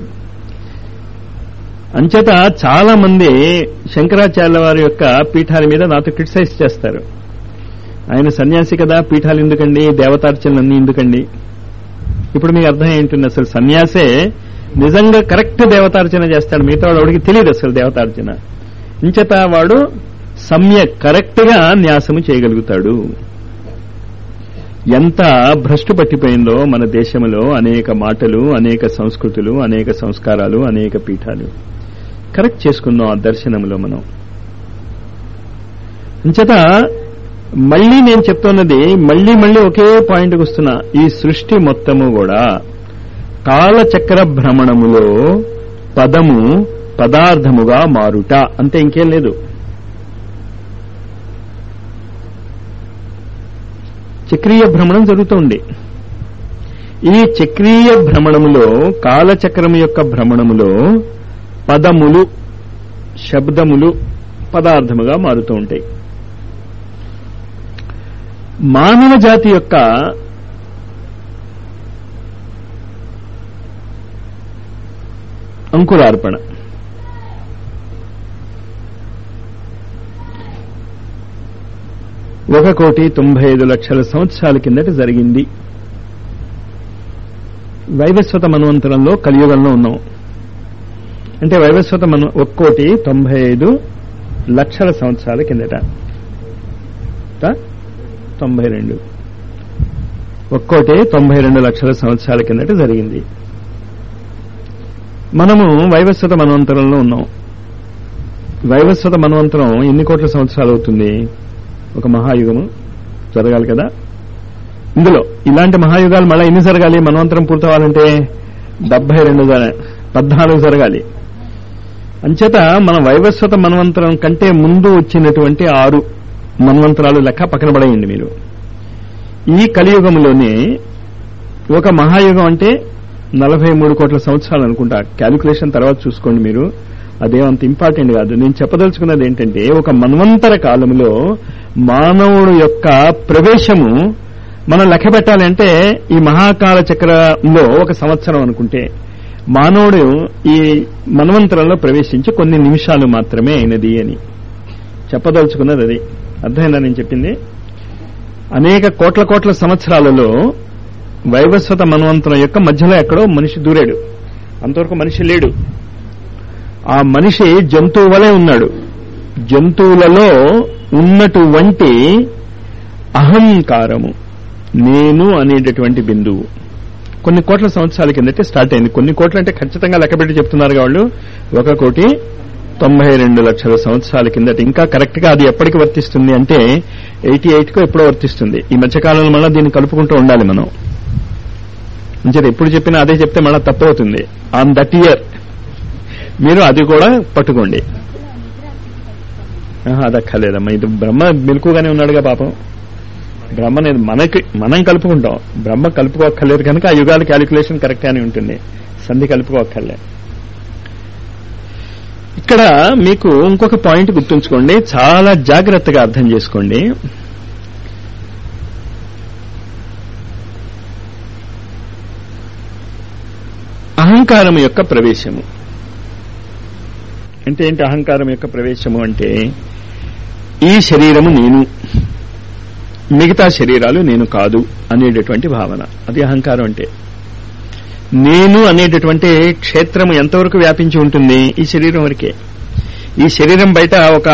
అంచేత చాలా మంది శంకరాచార్య వారి యొక్క పీఠాల మీద నాతో క్రిటిసైజ్ చేస్తారు ఆయన సన్యాసి కదా పీఠాలు ఎందుకండి దేవతార్చనలన్నీ ఎందుకండి ఇప్పుడు మీకు అర్థం ఏంటుంది అసలు సన్యాసే నిజంగా కరెక్ట్ దేవతార్చన చేస్తాడు మిగతా వాడు వాడికి తెలియదు అసలు దేవతార్చన ఇంచేత వాడు సమ్యక్ కరెక్ట్ గా న్యాసము చేయగలుగుతాడు ఎంత భ్రష్టు పట్టిపోయిందో మన దేశంలో అనేక మాటలు అనేక సంస్కృతులు అనేక సంస్కారాలు అనేక పీఠాలు కరెక్ట్ చేసుకుందాం ఆ దర్శనంలో మనం అంచేత మళ్ళీ నేను చెప్తున్నది మళ్ళీ మళ్ళీ ఒకే పాయింట్కి వస్తున్నా ఈ సృష్టి మొత్తము కూడా కాలచక్ర భ్రమణములో పదము పదార్థముగా మారుట అంతే ఇంకేం లేదు చక్రీయ భ్రమణం జరుగుతోంది ఈ చక్రీయ భ్రమణములో కాలచక్రం యొక్క భ్రమణములో పదములు శబ్దములు పదార్థముగా మారుతూ ఉంటాయి మానవ జాతి యొక్క అంకురార్పణ ఒక కోటి తొంభై ఐదు లక్షల సంవత్సరాల కిందట జరిగింది వైవస్వత మన్వంతరంలో కలియుగంలో ఉన్నాం అంటే వైవస్వత మన్వ ఒక కోటి తొంభై ఐదు లక్షల సంవత్సరాల కిందట తా? తొంభై రెండు ఒక్కోటి తొంభై రెండు లక్షల సంవత్సరాల కిందట జరిగింది మనము వైవస్వత మన్వంతరంలో ఉన్నాం వైవస్వత మన్వంతరం ఎన్ని కోట్ల సంవత్సరాలు అవుతుంది ఒక మహాయుగము జరగాలి కదా ఇందులో ఇలాంటి మహాయుగాలు మళ్ళీ ఎన్ని జరగాలి మన్వంతరం పూర్తవ్వాలంటే డెబ్బై రెండు జర- పద్నాలుగు జరగాలి అంచేత మన వైవస్వత మన్వంతరం కంటే ముందు వచ్చినటువంటి ఆరు మన్వంతరాలు లెక్క పక్కన పడేయండి మీరు ఈ కలియుగంలోనే ఒక మహాయుగం అంటే నలభై మూడు కోట్ల సంవత్సరాలు అనుకుంటా క్యాలిక్యులేషన్ తర్వాత చూసుకోండి మీరు అదేమంత ఇంపార్టెంట్ కాదు నేను చెప్పదలుచుకున్నది ఏంటంటే ఒక మన్వంతర కాలంలో మానవుడు యొక్క ప్రవేశము మనం లెక్క పెట్టాలంటే ఈ మహాకాల చక్రంలో ఒక సంవత్సరం అనుకుంటే మానవుడు ఈ మన్వంతరంలో ప్రవేశించి కొన్ని నిమిషాలు మాత్రమే అయినది అని చెప్పదలుచుకున్నది అది అర్థమైందా నేను చెప్పింది అనేక కోట్ల కోట్ల సంవత్సరాలలో వైవస్వత మన్వంతరం యొక్క మధ్యలో ఎక్కడో మనిషి దూరాడు అంతవరకు మనిషి లేడు ఆ మనిషి జంతువు వలె ఉన్నాడు జంతువులలో ఉన్నటువంటి అహంకారము నేను అనేటటువంటి బిందువు కొన్ని కోట్ల సంవత్సరాల కిందటే స్టార్ట్ అయింది కొన్ని కోట్లు అంటే ఖచ్చితంగా లెక్కపెట్టి చెప్తున్నారు వాళ్ళు ఒక కోటి తొంభై రెండు లక్షల సంవత్సరాల కిందట ఇంకా కరెక్ట్ గా అది ఎప్పటికి వర్తిస్తుంది అంటే ఎయిటీ ఎయిట్ కు ఎప్పుడో వర్తిస్తుంది ఈ మధ్యకాలంలో మళ్ళీ దీన్ని కలుపుకుంటూ ఉండాలి మనం అంచేది ఎప్పుడు చెప్పినా అదే చెప్తే మళ్ళీ తప్పు అవుతుంది ఆన్ దట్ ఇయర్ మీరు అది కూడా పట్టుకోండి ఆహా, అది అక్కర్లేదమ్మా ఇది బ్రహ్మ మెలకుగానే ఉన్నాడుగా పాపం బ్రహ్మని మనకి మనం కలుపుకుంటాం బ్రహ్మ కలుపుకోక్కర్లేదు కనుక ఆ యుగాల క్యాలిక్యులేషన్ కరెక్ట్ అని ఉంటుంది సంధి కలుపుకోక్కర్లే ఇక్కడ మీకు ఇంకొక పాయింట్ గుర్తుంచుకోండి చాలా జాగ్రత్తగా అర్థం చేసుకోండి అహంకారం యొక్క ప్రవేశము అంటే ఏంటి అహంకారం యొక్క ప్రవేశము అంటే ఈ శరీరము నేను మిగతా శరీరాలు నేను కాదు అనేటటువంటి భావన అది అహంకారం అంటే నేను అనేటటువంటి క్షేత్రము ఎంతవరకు వ్యాపించి ఉంటుంది ఈ శరీరం వరకే ఈ శరీరం బయట ఒక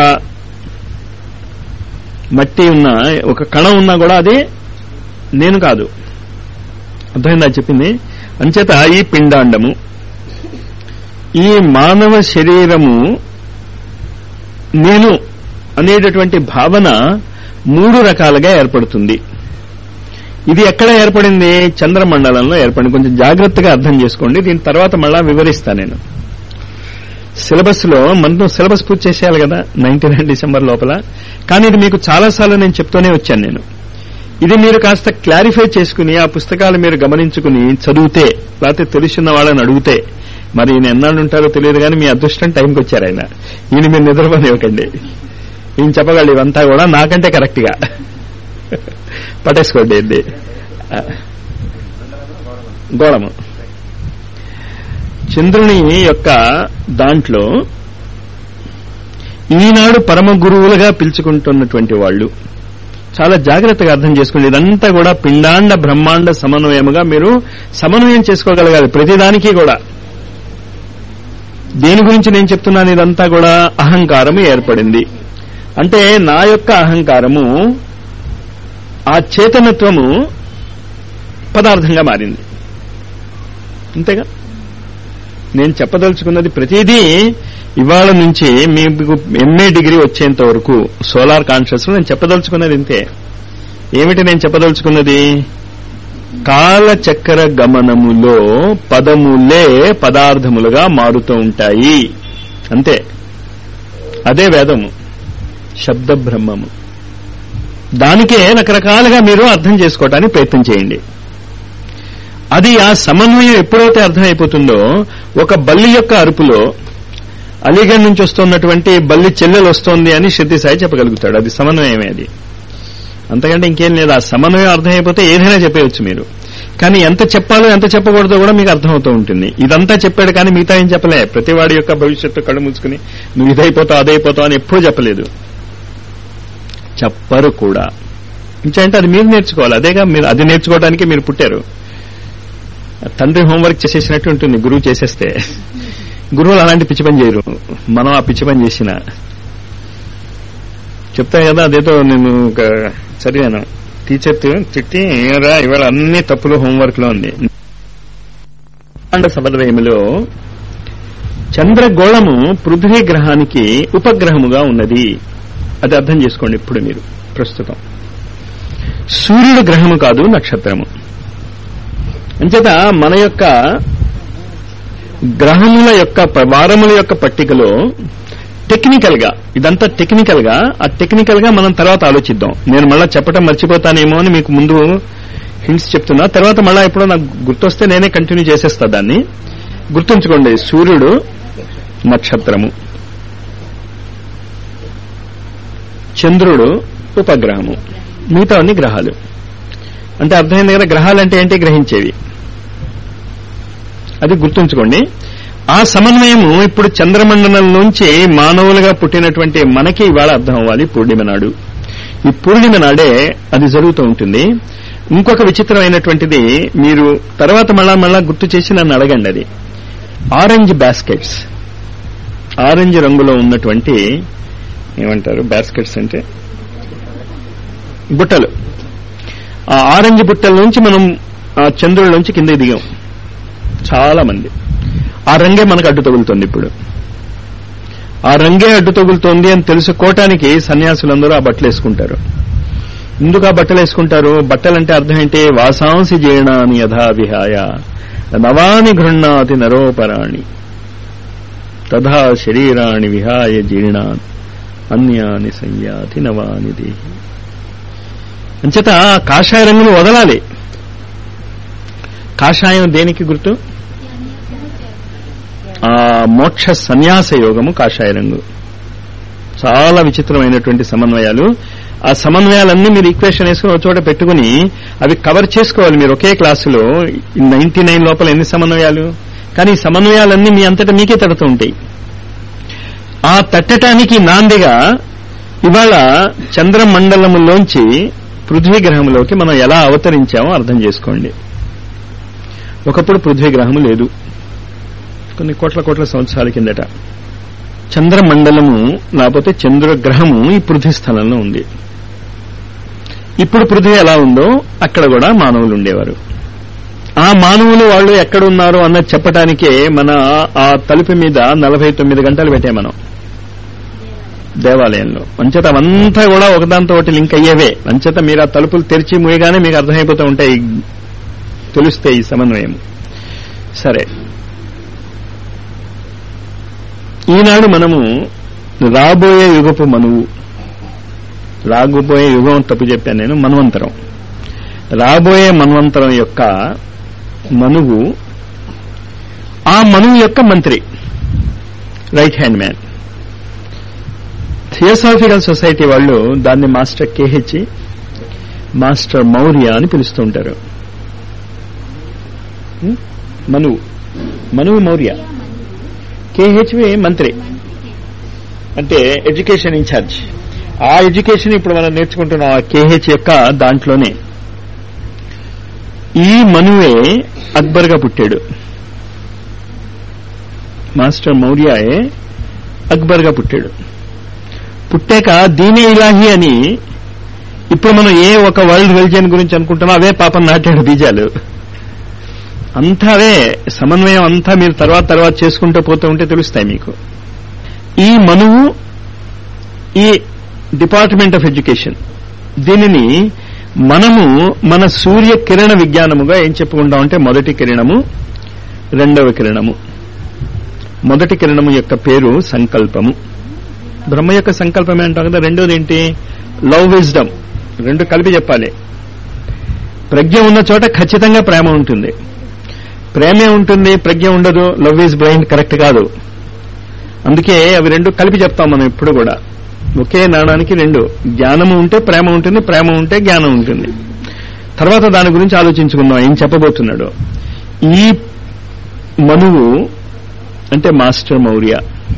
మట్టి ఉన్నా ఒక కణం ఉన్నా కూడా అది నేను కాదు అర్థమైందా చెప్పింది అంచేత ఈ పిండాండము ఈ మానవ శరీరము నేను అనేటటువంటి భావన మూడు రకాలుగా ఏర్పడుతుంది ఇది ఎక్కడ ఏర్పడింది చంద్రమండలంలో ఏర్పడింది కొంచెం జాగ్రత్తగా అర్థం చేసుకోండి దీని తర్వాత మళ్ళా వివరిస్తా నేను సిలబస్ లో మనం సిలబస్ పూర్తి చేసేయాలి కదా నైన్టీ నైన్ డిసెంబర్ లోపల కానీ ఇది మీకు చాలాసార్లు నేను చెప్తూనే వచ్చాను నేను ఇది మీరు కాస్త క్లారిఫై చేసుకుని ఆ పుస్తకాలు మీరు గమనించుకుని చదివితే లేకపోతే తెలుసున్న వాళ్ళని అడిగితే మరి ఈయన ఎన్నాళ్ళు ఉంటారో తెలియదు కానీ మీ అదృష్టం టైంకి వచ్చారు ఆయన ఈయన మీరు నిద్రపోనివ్వకండి ఈయన చెప్పగలడు ఇవంతా కూడా నాకంటే కరెక్ట్ గా పట్టేసుకోండి ఇది గోళము చంద్రుని యొక్క దాంట్లో ఈనాడు పరమ గురువులుగా పిలుచుకుంటున్నటువంటి వాళ్ళు చాలా జాగ్రత్తగా అర్థం చేసుకోండి ఇదంతా కూడా పిండాండ బ్రహ్మాండ సమన్వయముగా మీరు సమన్వయం చేసుకోగలగాలి ప్రతిదానికి కూడా దేని గురించి నేను చెప్తున్నాను ఇదంతా కూడా అహంకారము ఏర్పడింది అంటే నా యొక్క అహంకారము ఆ చేతనత్వము పదార్థంగా మారింది అంతేగా నేను చెప్పదలుచుకున్నది ప్రతిదీ ఇవాళ నుంచి మీకు ఎంఏ డిగ్రీ వచ్చేంత వరకు సోలార్ కాన్షియస్ నేను చెప్పదలుచుకున్నది ఇంతే ఏమిటి నేను చెప్పదలుచుకున్నది కాలచక్ర గమనములో పదములే పదార్థములుగా మారుతూ ఉంటాయి అంతే అదే వేదము శబ్ద బ్రహ్మము దానికే రకరకాలుగా మీరు అర్థం చేసుకోవటానికి ప్రయత్నం చేయండి అది ఆ సమన్వయం ఎప్పుడైతే అర్థమైపోతుందో ఒక బల్లి యొక్క అరుపులో అలీగఢ్ నుంచి వస్తున్నటువంటి బల్లి చెల్లెలు వస్తోంది అని శృతి సాయి చెప్పగలుగుతాడు అది సమన్వయమే అది అంతకంటే ఇంకేం లేదు ఆ సమన్వయం అర్థమైపోతే ఏదైనా చెప్పేయచ్చు మీరు కానీ ఎంత చెప్పాలో ఎంత చెప్పకూడదో కూడా మీకు అర్థమవుతూ ఉంటుంది ఇదంతా చెప్పాడు కానీ మిగతా ఏం చెప్పలే ప్రతివాడి యొక్క భవిష్యత్తు కళ్ళు మూసుకుని నువ్వు ఇదైపోతావు అదైపోతావు అని ఎప్పుడూ చెప్పలేదు చెప్పరు కూడా ఇంకంటే అది మీరు నేర్చుకోవాలి అదేగా మీరు అది నేర్చుకోవడానికి మీరు పుట్టారు తండ్రి హోంవర్క్ చేసేసినట్టు ఉంటుంది గురువు చేసేస్తే గురువులు అలాంటి పిచ్చి పని చేయరు మనం ఆ పిచ్చి పని చేసిన చెప్తా కదా అదేదో నేను ఒక చదివాను టీచర్ తిట్టి ఏరా ఇవాళ అన్ని తప్పులు హోంవర్క్ లో ఉంది సమన్వయములో చంద్రగోళము పృథ్వీ గ్రహానికి ఉపగ్రహముగా ఉన్నది అది అర్థం చేసుకోండి ఇప్పుడు మీరు ప్రస్తుతం సూర్యుడు గ్రహము కాదు నక్షత్రము అంచేత మన యొక్క గ్రహముల యొక్క వారముల యొక్క పట్టికలో టెక్నికల్ గా ఇదంతా టెక్నికల్ గా ఆ టెక్నికల్ గా మనం తర్వాత ఆలోచిద్దాం నేను మళ్ళా చెప్పటం మర్చిపోతానేమో అని మీకు ముందు హింట్స్ చెప్తున్నా తర్వాత మళ్ళా ఎప్పుడో నాకు గుర్తొస్తే నేనే కంటిన్యూ చేసేస్తా దాన్ని గుర్తుంచుకోండి సూర్యుడు నక్షత్రము చంద్రుడు ఉపగ్రహము మిగతా అన్ని గ్రహాలు అంటే అర్థమైంది కదా గ్రహాలు అంటే ఏంటి గ్రహించేవి అది గుర్తుంచుకోండి ఆ సమన్వయము ఇప్పుడు చంద్రమండలంలోంచి మానవులుగా పుట్టినటువంటి మనకి ఇవాళ అర్థం అవ్వాలి పూర్ణిమ నాడు ఈ పూర్ణిమ నాడే అది జరుగుతూ ఉంటుంది ఇంకొక విచిత్రమైనటువంటిది మీరు తర్వాత మళ్ళా మళ్ళా గుర్తు చేసి నన్ను అడగండి అది ఆరెంజ్ బాస్కెట్స్ ఆరెంజ్ రంగులో ఉన్నటువంటి ఏమంటారు బాస్కెట్స్ అంటే బుట్టలు ఆ ఆరెంజ్ బుట్టల నుంచి మనం ఆ చంద్రుడి కింద దిగాం చాలా మంది ఆ రంగే మనకు అడ్డు తగులుతుంది ఇప్పుడు ఆ రంగే అడ్డు తగులుతోంది అని తెలుసుకోవటానికి సన్యాసులందరూ ఆ బట్టలు వేసుకుంటారు ఎందుకు ఆ బట్టలు వేసుకుంటారు బట్టలంటే అర్థం ఏంటి వాసాంసి జీర్ణాని యథా విహాయ నవాని గృహ్ణాతి నరోపరాణి తథా శరీరాణి విహాయ జీర్ణాన్ అన్యాని సంయాతి నవాని దేహి అంచేత కాషాయ రంగును వదలాలి కాషాయం దేనికి గుర్తు ఆ మోక్ష సన్యాస యోగము కాషాయ రంగు చాలా విచిత్రమైనటువంటి సమన్వయాలు ఆ సమన్వయాలన్నీ మీరు ఈక్వేషన్ వేసుకుని ఒక చోట పెట్టుకుని అవి కవర్ చేసుకోవాలి మీరు ఒకే క్లాసులో నైన్టీ నైన్ లోపల ఎన్ని సమన్వయాలు కానీ ఈ సమన్వయాలన్నీ మీ అంతటా మీకే తడుతూ ఉంటాయి ఆ తట్టటానికి నాందిగా ఇవాళ చంద్రమండలములోంచి పృథ్వీ గ్రహంలోకి మనం ఎలా అవతరించామో అర్థం చేసుకోండి ఒకప్పుడు పృథ్వీ గ్రహము లేదు కొన్ని కోట్ల కోట్ల సంవత్సరాల కిందట చంద్రమండలము లేకపోతే చంద్రగ్రహము ఈ పృథ్వీ స్థలంలో ఉంది ఇప్పుడు పృథ్వీ ఎలా ఉందో అక్కడ కూడా మానవులు ఉండేవారు ఆ మానవులు వాళ్ళు ఎక్కడ ఉన్నారు అన్నది చెప్పడానికే మన ఆ తలుపు మీద నలభై తొమ్మిది గంటలు పెట్టాం మనం దేవాలయంలో అంచేత అవంతా కూడా ఒకదాంతో ఒకటి లింక్ అయ్యేవే అంచేత మీరు ఆ తలుపులు తెరిచి మూయగానే మీకు అర్థమైపోతూ ఉంటాయి తెలుస్తే ఈ సమన్వయం సరే ఈనాడు మనము రాబోయే యుగపు మనువు రాబోయే యుగం తప్పు చెప్పాను నేను మన్వంతరం రాబోయే మన్వంతరం యొక్క మనువు ఆ మనువు యొక్క మంత్రి right hand man theosophical society వాళ్ళు దాన్ని మాస్టర్ కేహెచ్ మాస్టర్ మౌర్య అని పిలుస్తూ ఉంటారు హ్మ్? మనువు మనువు మౌర్య కేహెచ్వి మంత్రి అంటే ఎడ్యుకేషన్ ఇన్ఛార్జ్ ఆ ఎడ్యుకేషన్ ఇప్పుడు మనం నేర్చుకుంటున్నాం ఆ కేహెచ్ యొక్క దాంట్లోనే ఈ మనువే అక్బర్గా పుట్టాడు మాస్టర్ మౌర్యయే అక్బర్గా పుట్టాడు పుట్టాక దీనే ఇలాహి అని ఇప్పుడు మనం ఏ ఒక వరల్డ్ రిలిజియన్ గురించి అనుకుంటున్నా అవే పాపం నాటాడు బీజాలు అంతా అవే సమన్వయం అంతా మీరు తర్వాత తర్వాత చేసుకుంటూ పోతూ ఉంటే తెలుస్తాయి మీకు ఈ మనువు ఈ డిపార్ట్మెంట్ ఆఫ్ ఎడ్యుకేషన్ దీనిని మనము మన సూర్య కిరణ విజ్ఞానముగా ఏం చెప్పుకుంటామంటే మొదటి కిరణము రెండవ కిరణము మొదటి కిరణము యొక్క పేరు సంకల్పము బ్రహ్మ యొక్క సంకల్పమే అంటాం కదా రెండోది ఏంటి లవ్ విజ్డమ్ రెండు కలిపి చెప్పాలి ప్రజ్ఞ ఉన్న చోట ఖచ్చితంగా ప్రేమ ఉంటుంది ప్రేమే ఉంటుంది ప్రజ్ఞ ఉండదు లవ్ ఈజ్ బ్లైండ్ కరెక్ట్ కాదు అందుకే అవి రెండు కలిపి చెప్తాం మనం ఎప్పుడు కూడా ఒకే నాణానికి రెండు జ్ఞానము ఉంటే ప్రేమ ఉంటుంది ప్రేమ ఉంటే జ్ఞానం ఉంటుంది తర్వాత దాని గురించి ఆలోచించుకుందాం ఏం చెప్పబోతున్నాడు ఈ మనువు అంటే మాస్టర్ మౌర్య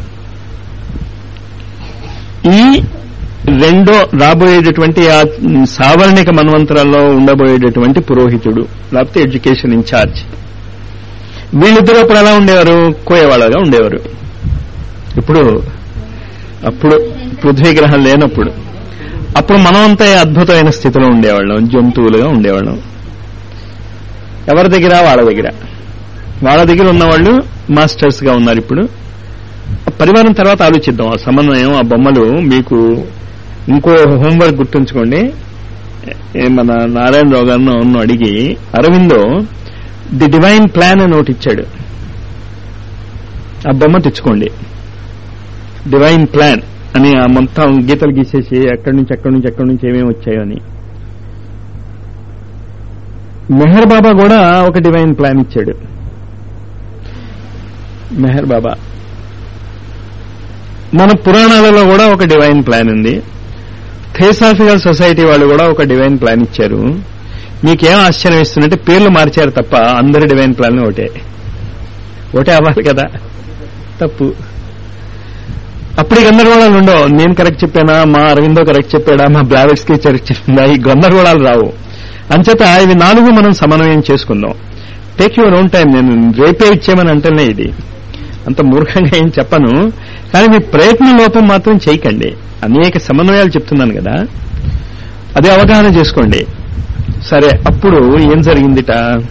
ఈ రెండో రాబోయేటటువంటి ఆ సావర్ణిక మన్వంతరాల్లో ఉండబోయేటటువంటి పురోహితుడు లేకపోతే ఎడ్యుకేషన్ ఇన్ఛార్జ్ వీళ్ళిద్దరూ అప్పుడు ఎలా ఉండేవారు కోయవాళ్ళగా ఉండేవారు ఇప్పుడు అప్పుడు పృథ్వీ గ్రహం లేనప్పుడు అప్పుడు మనం అంతా అద్భుతమైన స్థితిలో ఉండేవాళ్ళం జంతువులుగా ఉండేవాళ్ళం ఎవరి దగ్గర వాళ్ళ దగ్గర వాళ్ళ దగ్గర ఉన్నవాళ్ళు మాస్టర్స్ గా ఉన్నారు ఇప్పుడు పరివారం తర్వాత ఆలోచిద్దాం ఆ సమన్వయం ఆ బొమ్మలు మీకు ఇంకో హోంవర్క్ గుర్తుంచుకోండి ఏ మన నారాయణరావు గారిని ఉన్న అడిగి అరవిందో ది డివైన్ ప్లాన్ అని ఒకటి ఇచ్చాడు ఆ బొమ్మ తెచ్చుకోండి డివైన్ ప్లాన్ అని ఆ మొత్తం గీతలు గీసేసి ఎక్కడి నుంచి ఎక్కడి నుంచి ఎక్కడి నుంచి ఏమేమి వచ్చాయో అని మెహర్ బాబా కూడా ఒక డివైన్ ప్లాన్ ఇచ్చాడు మెహర్ బాబా మన పురాణాలలో కూడా ఒక డివైన్ ప్లాన్ ఉంది థేసాఫికల్ సొసైటీ వాళ్ళు కూడా ఒక డివైన్ ప్లాన్ ఇచ్చారు మీకేం ఆశ్చర్యం ఇస్తుందంటే పేర్లు మార్చారు తప్ప అందరి డివైన్ ప్లాన్ ఒకటే ఒకటే అవ్వాలి కదా తప్పు అప్పుడు ఈ గందరగోళాలు ఉండవు నేను కరెక్ట్ చెప్పానా మా అరవిందో కరెక్ట్ చెప్పాడా మా బ్లావెట్స్ కి కరెక్ట్ చెప్పిందా ఈ గందరగోళాలు రావు అంచేత ఇవి నాలుగు మనం సమన్వయం చేసుకుందాం టేక్ యువర్ ఓన్ టైం నేను రేపే ఇచ్చేయమని అంటేనే ఇది అంత మూర్ఖంగా ఏం చెప్పను కానీ మీ ప్రయత్న లోపం మాత్రం చేయకండి అనేక సమన్వయాలు చెప్తున్నాను కదా అదే అవగాహన చేసుకోండి సరే అప్పుడు ఏం జరిగిందిట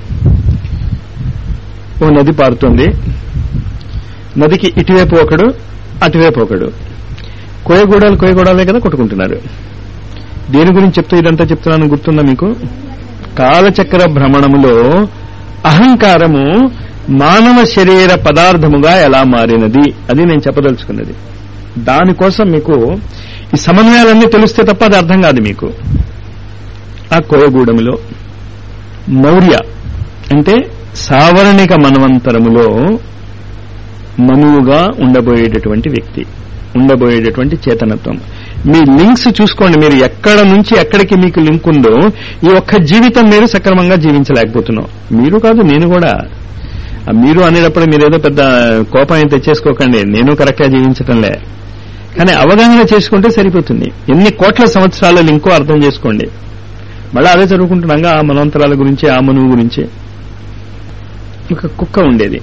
ఓ నది పారుతుంది నదికి ఇటువైపు ఒకడు అటువైపు ఒకడు కోయగూడాలు కోయగూడాలే కదా కొట్టుకుంటున్నారు దేని గురించి చెప్తూ ఇదంతా చెప్తున్నాను గుర్తుందా మీకు కాలచక్ర భ్రమణములో అహంకారము మానవ శరీర పదార్థముగా ఎలా మారినది అది నేను చెప్పదలుచుకున్నది దానికోసం మీకు ఈ సమన్వయాలన్నీ తెలిస్తే తప్ప అది అర్థం కాదు మీకు ఆ కోయగూడెములో మౌర్య అంటే సావర్ణిక మన్వంతరములో మనువుగా ఉండబోయేటటువంటి వ్యక్తి ఉండబోయేటటువంటి చేతనత్వం మీ లింక్స్ చూసుకోండి మీరు ఎక్కడ నుంచి ఎక్కడికి మీకు లింక్ ఉందో ఈ ఒక్క జీవితం మీరు సక్రమంగా జీవించలేకపోతున్నాం మీరు కాదు నేను కూడా ఆ మీరు అనేటప్పుడు మీరేదో పెద్ద కోపం ఏం తెచ్చేసుకోకండి నేను కరెక్ట్గా జీవించటంలే కానీ అవగాహన చేసుకుంటే సరిపోతుంది ఎన్ని కోట్ల సంవత్సరాల లింకో అర్థం చేసుకోండి మళ్ళీ అదే చదువుకుంటున్నాగా ఆ మనవంతరాల గురించి ఆ మనువు గురించి ఒక కుక్క ఉండేది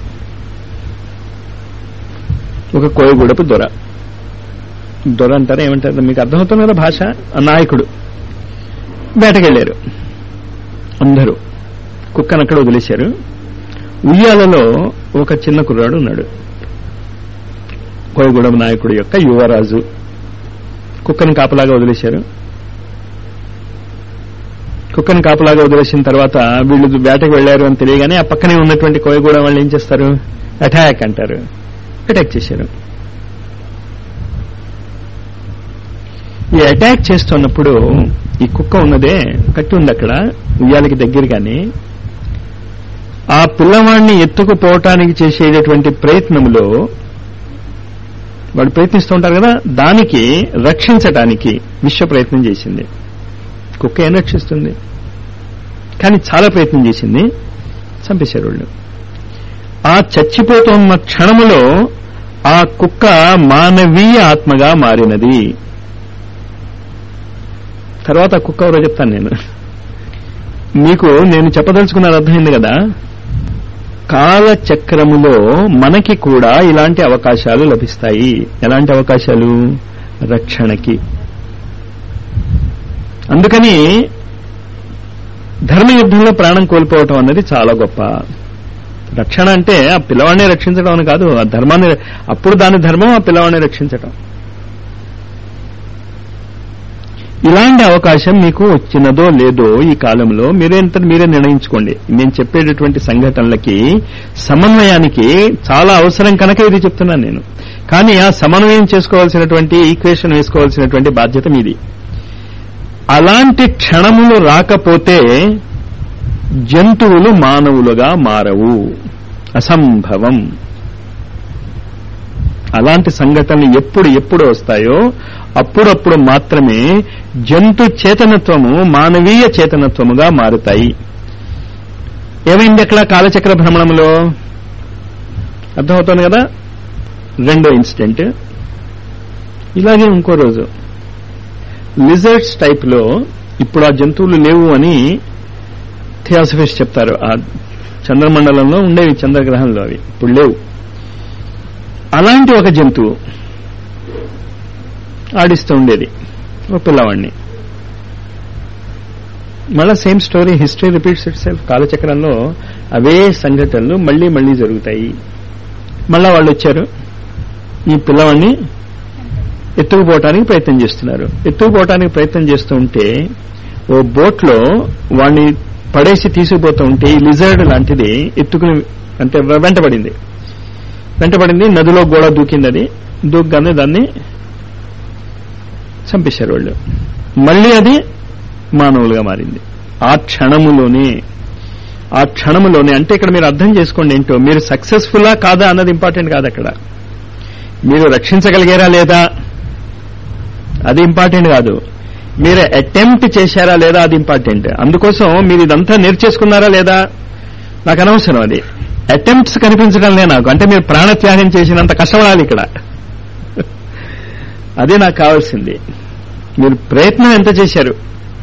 ఒక కోయగూడపు దొర దొర అంటారా ఏమంటారు మీకు అర్థమవుతుంది కదా భాష ఆ నాయకుడు వేటకెళ్లారు అందరూ కుక్కను అక్కడ వదిలేశారు ఉయ్యాలలో ఒక చిన్న కుర్రాడు ఉన్నాడు కోయగూడెం నాయకుడు యొక్క యువరాజు కుక్కను కాపలాగా వదిలేశారు కుక్కను కాపలాగా వదిలేసిన తర్వాత వీళ్ళు వేటకు వెళ్లారు అని తెలియగానే ఆ పక్కనే ఉన్నటువంటి కోయగూడెం వాళ్ళు ఏం చేస్తారు అటాక్ అంటారు అటాక్ చేశారు ఈ అటాక్ చేస్తున్నప్పుడు ఈ కుక్క ఉన్నదే కట్టి ఉంది అక్కడ ఉయ్యాలకి దగ్గరగానే ఆ పిల్లవాడిని ఎత్తుకుపోవటానికి చేసేటటువంటి ప్రయత్నంలో వాడు ప్రయత్నిస్తూ ఉంటారు కదా దానికి రక్షించటానికి విశ్వ ప్రయత్నం చేసింది కుక్క ఏం రక్షిస్తుంది కానీ చాలా ప్రయత్నం చేసింది చంపేశారు వాళ్ళు ఆ చచ్చిపోతున్న క్షణములో ఆ కుక్క మానవీయ ఆత్మగా మారినది తర్వాత ఆ కుక్క ఎవరో చెప్తాను నేను మీకు నేను చెప్పదలుచుకున్నది అర్థమైంది కదా కాలచక్రములో మనకి కూడా ఇలాంటి అవకాశాలు లభిస్తాయి ఎలాంటి అవకాశాలు రక్షణకి అందుకని ధర్మయుద్ధంలో ప్రాణం కోల్పోవటం అన్నది చాలా గొప్ప రక్షణ అంటే ఆ పిల్లవాడిని రక్షించడం అని కాదు ఆ ధర్మాన్ని అప్పుడు దాని ధర్మం ఆ పిల్లవాడిని రక్షించటం ఇలాంటి అవకాశం మీకు వచ్చినదో లేదో ఈ కాలంలో మీరేంత మీరే నిర్ణయించుకోండి నేను చెప్పేటటువంటి సంఘటనలకి సమన్వయానికి చాలా అవసరం కనుక ఇది చెప్తున్నాను నేను కానీ ఆ సమన్వయం చేసుకోవాల్సినటువంటి ఈక్వేషన్ వేసుకోవాల్సినటువంటి బాధ్యత మీది అలాంటి క్షణములు రాకపోతే జంతువులు మానవులుగా మారవు అసంభవం అలాంటి సంఘటనలు ఎప్పుడు ఎప్పుడు వస్తాయో అప్పుడప్పుడు మాత్రమే జంతు చేతనత్వము మానవీయ చేతనత్వముగా మారుతాయి ఏమైంది అక్కడ కాలచక్ర భ్రమణంలో అర్థమవుతోంది కదా రెండో ఇన్సిడెంట్ ఇలాగే ఇంకో రోజు లిజర్డ్స్ టైప్ లో ఇప్పుడు ఆ జంతువులు లేవు అని థియాసఫిస్ట్ చెప్తారు ఆ చంద్రమండలంలో ఉండేవి చంద్రగ్రహంలో అవి ఇప్పుడు లేవు అలాంటి ఒక జంతువు ఆడిస్తూ ఉండేది ఒక పిల్లవాడిని మళ్ళా same story history repeats itself కాలచక్రంలో అవే సంఘటనలు మళ్లీ మళ్లీ జరుగుతాయి మళ్ళా వాళ్ళు వచ్చారు ఈ పిల్లవాడిని ఎత్తుకుపోవటానికి ప్రయత్నం చేస్తున్నారు ఎత్తుకుపోవటానికి ప్రయత్నం చేస్తూ ఉంటే ఓ బోట్లో వాడిని పడేసి తీసుకుపోతూ ఉంటే ఈ లిజర్డ్ లాంటిది ఎత్తుకుని అంటే వెంటబడింది వెంటబడింది నదిలో గోడ దూకింది అది దూకగానే దాన్ని చంపేశారు వాళ్ళు మళ్ళీ అది మానవులుగా మారింది ఆ క్షణములోనే ఆ క్షణములోనే అంటే ఇక్కడ మీరు అర్థం చేసుకోండి ఏంటో మీరు సక్సెస్ఫుల్లా కాదా అన్నది ఇంపార్టెంట్ కాదు అక్కడ మీరు రక్షించగలిగారా లేదా అది ఇంపార్టెంట్ కాదు మీరు అటెంప్ట్ చేశారా లేదా అది ఇంపార్టెంట్ అందుకోసం మీరు ఇదంతా నేర్చేసుకున్నారా లేదా నాకు అనవసరం అది అటెంప్ట్స్ కనిపించడంలే నాకు అంటే మీరు ప్రాణత్యాగం చేసినంత కష్టపడాలి ఇక్కడ అదే నాకు కావాల్సింది మీరు ప్రయత్నం ఎంత చేశారు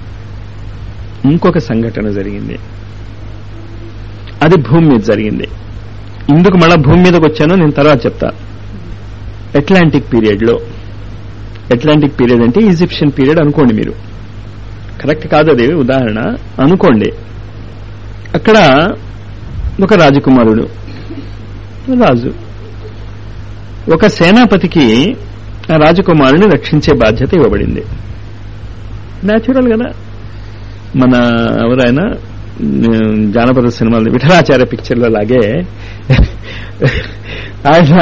ఇంకొక సంఘటన జరిగింది అది భూమి మీద జరిగింది ఇందుకు మళ్ళా భూమి మీదకి వచ్చానో నేను తర్వాత చెప్తా అట్లాంటిక్ పీరియడ్ లో అట్లాంటిక్ పీరియడ్ అంటే ఈజిప్షియన్ పీరియడ్ అనుకోండి మీరు కరెక్ట్ కాదు అది ఉదాహరణ అనుకోండి అక్కడ ఒక రాజకుమారుడు రాజు ఒక సేనాపతికి ఆ రాజకుమారుని రక్షించే బాధ్యత ఇవ్వబడింది న్యాచురల్ కదా మన ఎవరైనా జానపద సినిమాలు విఠలాచార్య పిక్చర్లో లాగే ఆయన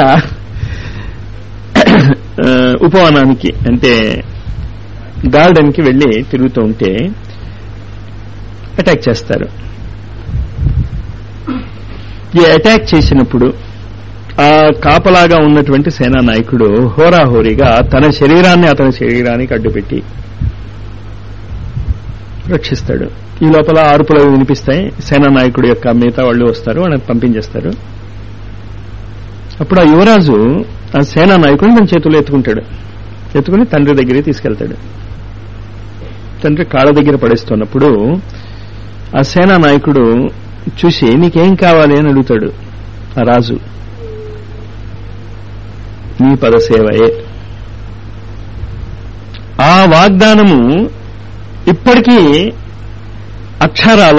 ఉపవనానికి అంటే గార్డెన్ కి వెళ్లి తిరుగుతూ ఉంటే అటాక్ చేస్తారు ఈ అటాక్ చేసినప్పుడు ఆ కాపలాగా ఉన్నటువంటి సేనా నాయకుడు హోరాహోరీగా తన శరీరాన్ని అతని శరీరానికి అడ్డుపెట్టి రక్షిస్తాడు ఈ లోపల ఆరుపులు వినిపిస్తాయి సేనా నాయకుడు యొక్క మిగతా వాళ్ళు వస్తారు వాళ్ళని పంపించేస్తారు అప్పుడు ఆ యువరాజు ఆ సేనా నాయకుడిని తన చేతుల్లో ఎత్తుకుంటాడు ఎత్తుకుని తండ్రి దగ్గరికి తీసుకెళ్తాడు తండ్రి కాళ్ళ దగ్గర పడేస్తున్నప్పుడు ఆ సేనా నాయకుడు చూసి నీకేం కావాలి అని అడుగుతాడు ఆ రాజు నీ పదసేవయే ఆ వాగ్దానము ఇప్పటికీ అక్షరాల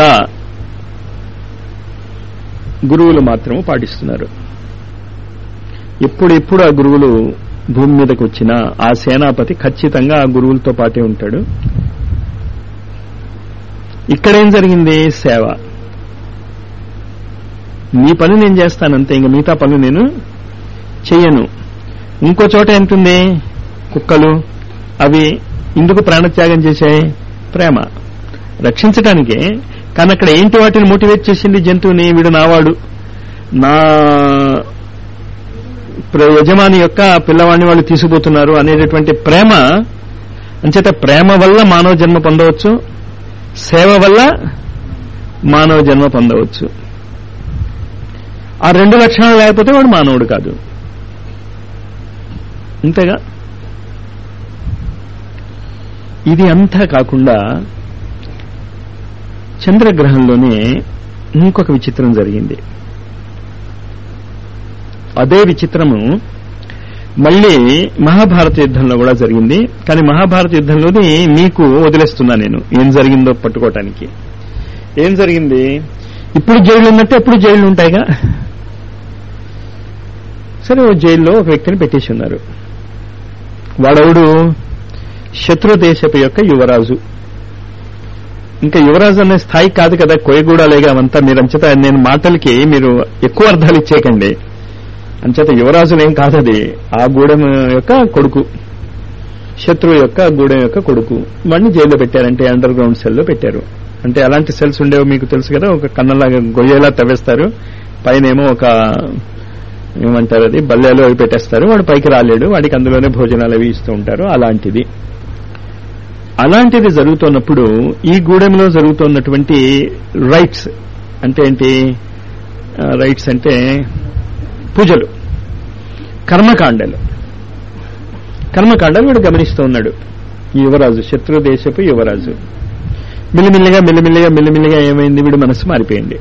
గురువులు మాత్రము పాటిస్తున్నారు ఎప్పుడెప్పుడు ఆ గురువులు భూమి మీదకి వచ్చినా ఆ సేనాపతి ఖచ్చితంగా ఆ గురువులతో పాటే ఉంటాడు ఇక్కడేం జరిగింది సేవ నీ పని నేను చేస్తానంతే ఇంక మిగతా పనులు నేను చెయ్యను ఇంకో చోట ఎంతుంది కుక్కలు అవి ఇందుకు ప్రాణత్యాగం చేశాయి ప్రేమ రక్షించటానికే కానీ అక్కడ ఏంటి వాటిని మోటివేట్ చేసింది జంతువుని వీడు నావాడు నా ప్ర- యజమాని యొక్క పిల్లవాడిని వాళ్ళు తీసుకుపోతున్నారు అనేటటువంటి ప్రేమ అంచేత ప్రేమ వల్ల మానవ జన్మ పొందవచ్చు సేవ వల్ల మానవ జన్మ పొందవచ్చు ఆ రెండు లక్షణాలు లేకపోతే వాడు మానవుడు కాదు అంతేగా ఇది అంతా కాకుండా చంద్రగ్రహంలోనే ఇంకొక విచిత్రం జరిగింది అదే విచిత్రము మళ్ళీ మహాభారత యుద్ధంలో కూడా జరిగింది కానీ మహాభారత యుద్ధంలోని మీకు వదిలేస్తున్నా నేను ఏం జరిగిందో పట్టుకోవటానికి ఏం జరిగింది ఇప్పుడు జైలు ఉన్నట్టు ఎప్పుడు జైలు ఉంటాయిగా సరే ఓ జైల్లో ఒక వ్యక్తిని పెట్టేసి ఉన్నారు వాడెవడు శత్రు దేశపు యొక్క యువరాజు ఇంకా యువరాజు అనే స్థాయి కాదు కదా కొయ్యగూడలేగా అవంతా మీరు అంచేత నేను మాటలకి మీరు ఎక్కువ అర్థాలు ఇచ్చేయకండి అంచేత యువరాజులేం కాదది ఆ గూడెం యొక్క కొడుకు శత్రువు యొక్క గూడెం యొక్క కొడుకు వాడిని జైల్లో పెట్టారంటే అండర్ గ్రౌండ్ సెల్లో పెట్టారు అంటే అలాంటి సెల్స్ ఉండేవో మీకు తెలుసు కదా ఒక కన్నలాగా గొయ్యేలా తవ్వేస్తారు పైనేమో ఒక ఏమంటారు అది బల్లేలో అవి పెట్టేస్తారు వాడు పైకి రాలేడు వాడికి అందులోనే భోజనాలు అవి ఇస్తూ ఉంటారు అలాంటిది అలాంటిది జరుగుతున్నప్పుడు ఈ గూడెంలో జరుగుతున్నటువంటి రైట్స్ అంటే ఏంటి రైట్స్ అంటే పూజలు కర్మకాండలు కర్మకాండలు వీడు గమనిస్తూ ఉన్నాడు ఈ యువరాజు శత్రు దేశపు యువరాజు మిల్లిమిల్లిగా మిల్లిమిల్లిగా మిల్లిమిల్లిగా ఏమైంది వీడు మనసు మారిపోయింది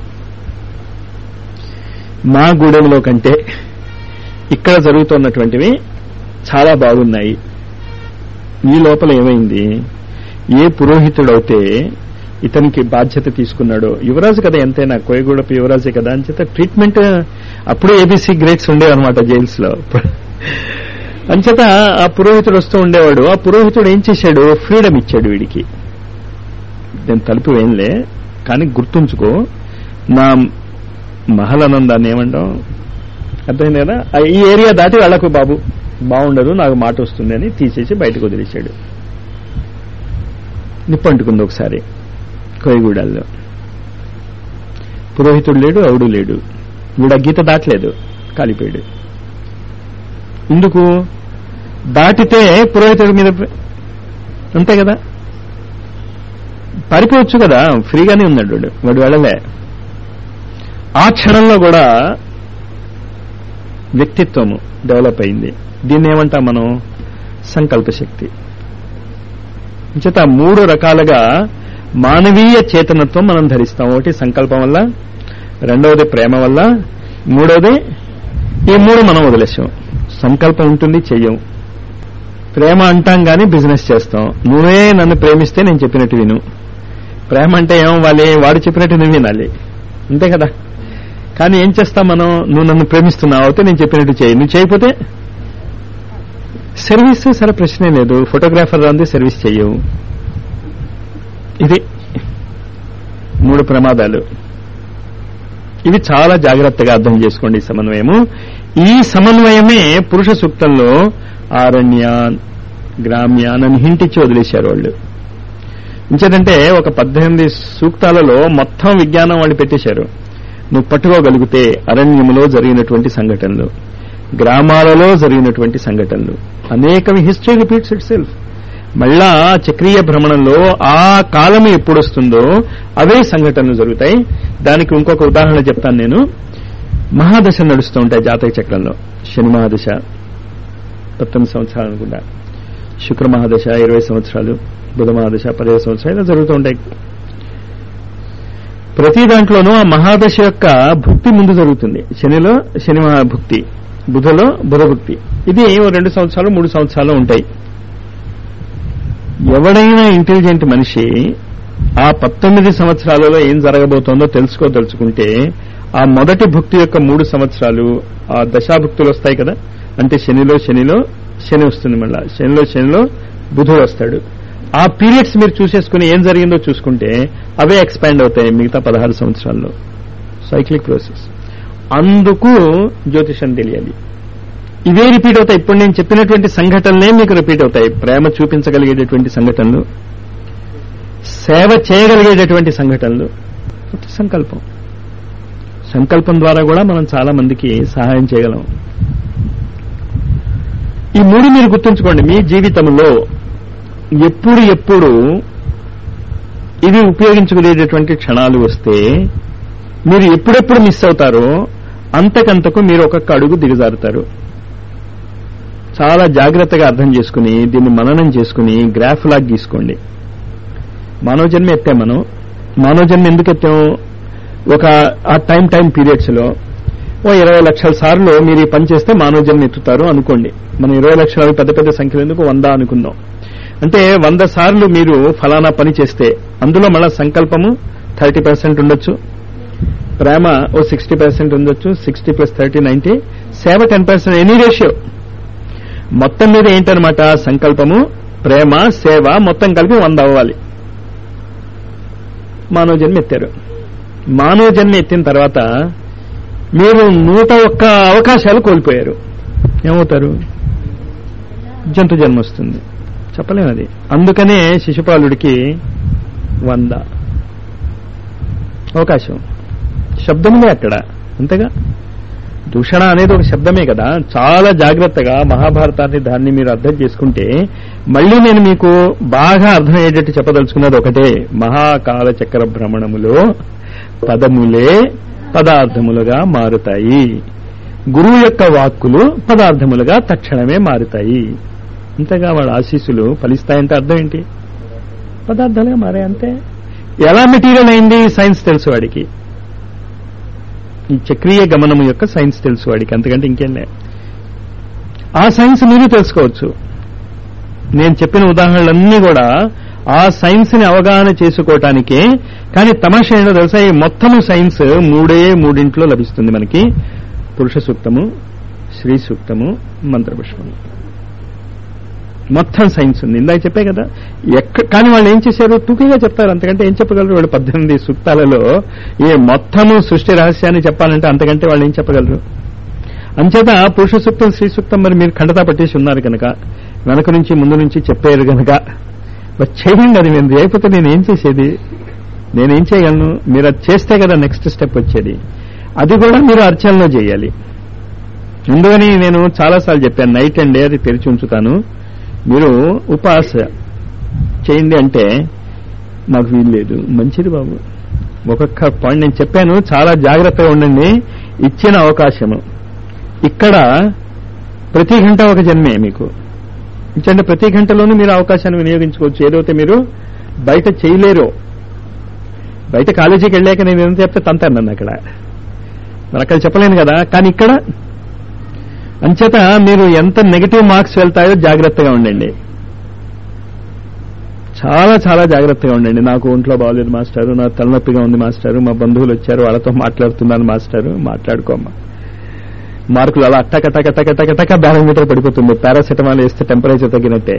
మా గూడెంలో కంటే ఇక్కడ జరుగుతున్నటువంటివి చాలా బాగున్నాయి ఈ లోపల ఏమైంది ఏ పురోహితుడైతే ఇతనికి బాధ్యత తీసుకున్నాడో యువరాజు కదా ఎంతైనా కోయగూడపు యువరాజే కదా అని చేత ట్రీట్మెంట్ అప్పుడే ఏబీసీ గ్రేడ్స్ ఉండేవన్నమాట జైల్స్ లో అంచేత ఆ పురోహితుడు వస్తూ ఉండేవాడు ఆ పురోహితుడు ఏం చేశాడు ఫ్రీడమ్ ఇచ్చాడు వీడికి నేను తలుపు వేయలే కానీ గుర్తుంచుకో నా మహలనం దాన్ని ఏమంటాం అర్థమైంది కదా ఆ ఈ ఏరియా దాటి వెళ్ళకు బాబు బాగుండదు నాకు మాట వస్తుంది అని తీసేసి బయటకు వదిలేశాడు నిప్పంటుకుంది ఒకసారి కోయగూడల్లో పురోహితుడు లేడు అవుడు లేడు వీడు ఆ గీత దాటలేదు కాలిపోయాడు ఎందుకు దాటితే పురోహితుడి మీద ప్ర- అంతే కదా పారిపోవచ్చు కదా ఫ్రీగానే ఉన్నాడు వాడు వాడు వెళ్ళలే ఆ క్షణంలో కూడా వ్యక్తిత్వము డెవలప్ అయింది దీన్ని ఏమంటాం మనం సంకల్ప శక్తి చేత మూడు రకాలుగా మానవీయ చేతనత్వం మనం ధరిస్తాం ఒకటి సంకల్పం వల్ల రెండవది ప్రేమ వల్ల మూడవది ఈ మూడు మనం వదిలేసాం సంకల్పం ఉంటుంది చెయ్యం ప్రేమ అంటాం గాని బిజినెస్ చేస్తాం నువ్వే నన్ను ప్రేమిస్తే నేను చెప్పినట్టు విను ప్రేమ అంటే ఏమవ్వాలి వాడు చెప్పినట్టు నువ్వు వినాలి అంతే కదా కానీ ఏం చేస్తాం మనం నువ్వు నన్ను ప్రేమిస్తున్నావు అయితే నేను చెప్పినట్టు చేయి నువ్వు చేయకపోతే సర్వీస్ సరే ప్రశ్నే లేదు ఫోటోగ్రాఫర్ రాంది సర్వీస్ చెయ్యవు ఇది మూడు ప్రమాదాలు ఇవి చాలా జాగ్రత్తగా అర్థం చేసుకోండి ఈ సమన్వయము ఈ సమన్వయమే పురుష సూక్తంలో ఆరణ్యాన్ గ్రామ్యాన్ అని హింటిచ్చి వదిలేశారు వాళ్ళు ఇంచేదంటే ఒక పద్దెనిమిది సూక్తాలలో మొత్తం విజ్ఞానం వాళ్ళు పెట్టేశారు నువ్వు పట్టుకోగలిగితే అరణ్యములో జరిగినటువంటి సంఘటనలు గ్రామాలలో జరిగినటువంటి సంఘటనలు అనేక హిస్టరీ రిపీట్స్ ఇట్ సెల్ఫ్ మళ్ళా చక్రీయ భ్రమణంలో ఆ కాలం ఎప్పుడు వస్తుందో అవే సంఘటనలు జరుగుతాయి దానికి ఇంకొక ఉదాహరణ చెప్తాను నేను మహాదశ నడుస్తూ ఉంటాయి జాతక చక్రంలో శని మహాదశ పంతొమ్మిది సంవత్సరాలు అనుకుంటా శుక్ర మహాదశ ఇరవై సంవత్సరాలు బుధ మహాదశ పదిహేను సంవత్సరాలు ఇలా జరుగుతూ ఉంటాయి ప్రతి దాంట్లోనూ ఆ మహాదశ యొక్క భుక్తి ముందు జరుగుతుంది శనిలో శని మహాభుక్తి బుధలో బుధభుక్తి ఇది ఓ రెండు సంవత్సరాలు మూడు సంవత్సరాలు ఉంటాయి ఎవడైనా ఇంటెలిజెంట్ మనిషి ఆ పంతొమ్మిది సంవత్సరాలలో ఏం జరగబోతోందో తెలుసుకోదలుచుకుంటే ఆ మొదటి భుక్తి యొక్క మూడు సంవత్సరాలు ఆ దశాభుక్తులు వస్తాయి కదా అంటే శనిలో శనిలో శని వస్తుంది మళ్ళా శనిలో శనిలో బుధుడు వస్తాడు ఆ పీరియడ్స్ మీరు చూసేసుకుని ఏం జరిగిందో చూసుకుంటే అవే ఎక్స్పాండ్ అవుతాయి మిగతా పదహారు సంవత్సరాల్లో సైక్లిక్ ప్రాసెస్ అందుకు జ్యోతిషం తెలియాలి ఇవే రిపీట్ అవుతాయి ఇప్పుడు నేను చెప్పినటువంటి సంఘటనలే మీకు రిపీట్ అవుతాయి ప్రేమ చూపించగలిగేటటువంటి సంఘటనలు సేవ చేయగలిగేటటువంటి సంఘటనలు సంకల్పం సంకల్పం ద్వారా కూడా మనం చాలా మందికి సహాయం చేయగలం ఈ మూడు మీరు గుర్తుంచుకోండి మీ జీవితంలో ఎప్పుడు ఎప్పుడు ఇవి ఉపయోగించుకునేటటువంటి క్షణాలు వస్తే మీరు ఎప్పుడెప్పుడు మిస్ అవుతారో అంతకంతకు మీరు ఒక్కొక్క అడుగు దిగజారుతారు చాలా జాగ్రత్తగా అర్థం చేసుకుని దీన్ని మననం చేసుకుని గ్రాఫ్ లాగా గీసుకోండి మానవ జన్మ ఎత్తాం మనం మానవ జన్మ ఎందుకు ఎత్తాం ఒక ఆ టైం టైం పీరియడ్స్ లో ఓ ఇరవై లక్షల సార్లు మీరు ఈ పని చేస్తే మానవ జన్మ ఎత్తుతారు అనుకోండి మనం ఇరవై లక్షల పెద్ద పెద్ద సంఖ్యలు ఎందుకు వంద అనుకుందాం అంటే వంద సార్లు మీరు ఫలానా పని చేస్తే అందులో మళ్ళా సంకల్పము థర్టీ పర్సెంట్ ఉండొచ్చు ప్రేమ ఓ సిక్స్టీ పర్సెంట్ ఉండొచ్చు సిక్స్టీ ప్లస్ థర్టీ నైన్టీ సేవ టెన్ పర్సెంట్ ఎనీ రేషియో మొత్తం మీద ఏంటనమాట సంకల్పము ప్రేమ సేవ మొత్తం కలిపి వంద అవ్వాలి మానవ జన్మ ఎత్తారు మానవ జన్మ ఎత్తిన తర్వాత మీరు నూట ఒక్క అవకాశాలు కోల్పోయారు ఏమవుతారు జంతు జన్మ వస్తుంది చెప్పలేము అది అందుకనే శిశుపాలుడికి వంద అవకాశం శబ్దములే అక్కడ అంతేగా దూషణ అనేది ఒక శబ్దమే కదా చాలా జాగ్రత్తగా మహాభారతాన్ని దాన్ని మీరు అర్థం చేసుకుంటే మళ్ళీ నేను మీకు బాగా అర్థమయ్యేటట్టు చెప్పదలుచుకున్నది ఒకటే మహాకాల చక్ర భ్రమణములో పదములే పదార్థములుగా మారుతాయి గురువు యొక్క వాక్కులు పదార్థములుగా తక్షణమే మారుతాయి అంతేగా వాళ్ళ ఆశీస్సులు ఫలిస్తాయంటే అర్థం ఏంటి పదార్థాలుగా మారాయి అంతే ఎలా మెటీరియల్ అయింది సైన్స్ తెలుసు వాడికి ఈ చక్రీయ గమనము యొక్క సైన్స్ తెలుసు వాడికి అంతకంటే ఇంకేం లే ఆ సైన్స్ మీరు తెలుసుకోవచ్చు నేను చెప్పిన ఉదాహరణలన్నీ కూడా ఆ సైన్స్ ని అవగాహన చేసుకోవటానికే కానీ తమాషా ఏంటో తెలుసా ఈ మొత్తము సైన్స్ మూడే మూడింట్లో లభిస్తుంది మనకి పురుష సూక్తము శ్రీ సూక్తము మంత్రపుష్పము మొత్తం సైన్స్ ఉంది ఇందాక చెప్పే కదా ఎక్క కానీ వాళ్ళు ఏం చేశారు టూకీగా చెప్తారు అంతకంటే ఏం చెప్పగలరు వాళ్ళు పద్దెనిమిది సూక్తాలలో ఈ మొత్తము సృష్టి రహస్యాన్ని చెప్పాలంటే అంతకంటే వాళ్ళు ఏం చెప్పగలరు అంచేత పురుష సూక్తం శ్రీ సూక్తం మరి మీరు ఖండతా పట్టేసి ఉన్నారు కనుక వెనక నుంచి ముందు నుంచి చెప్పారు కనుక మరి చేయండి అది నేను చేయకపోతే నేను ఏం చేసేది నేనేం చేయగలను మీరు అది చేస్తే కదా నెక్స్ట్ స్టెప్ వచ్చేది అది కూడా మీరు అర్చనలో చేయాలి అందుకని నేను చాలాసార్లు చెప్పాను నైట్ అండ్ డే అది తెరిచి ఉంచుతాను మీరు ఉపాస చేయండి అంటే మాకు వీల్లేదు మంచిది బాబు ఒక్కొక్క పాయింట్ నేను చెప్పాను చాలా జాగ్రత్తగా ఉండండి ఇచ్చిన అవకాశము ఇక్కడ ప్రతి గంట ఒక జన్మే మీకు ఇచ్చండి ప్రతి గంటలోనూ మీరు అవకాశాన్ని వినియోగించుకోవచ్చు ఏదైతే మీరు బయట చేయలేరు బయట కాలేజీకి వెళ్ళాక నేను ఎంత చెప్తే తంతాను నన్ను అక్కడ మరి అక్కడ చెప్పలేను కదా కానీ ఇక్కడ అంచేత మీరు ఎంత నెగిటివ్ మార్క్స్ వెళ్తాయో జాగ్రత్తగా ఉండండి చాలా చాలా జాగ్రత్తగా ఉండండి నాకు ఒంట్లో బాగోలేదు మాస్టారు నా తలనొప్పిగా ఉంది మాస్టారు మా బంధువులు వచ్చారు వాళ్ళతో మాట్లాడుతున్నాను మాస్టారు మాట్లాడుకోమ్మా మార్కులు అలా టక టక టక టక టక బ్యారోమీటర్ పడిపోతుంది పారాసెటమాల్ వేస్తే టెంపరేచర్ తగ్గినట్టే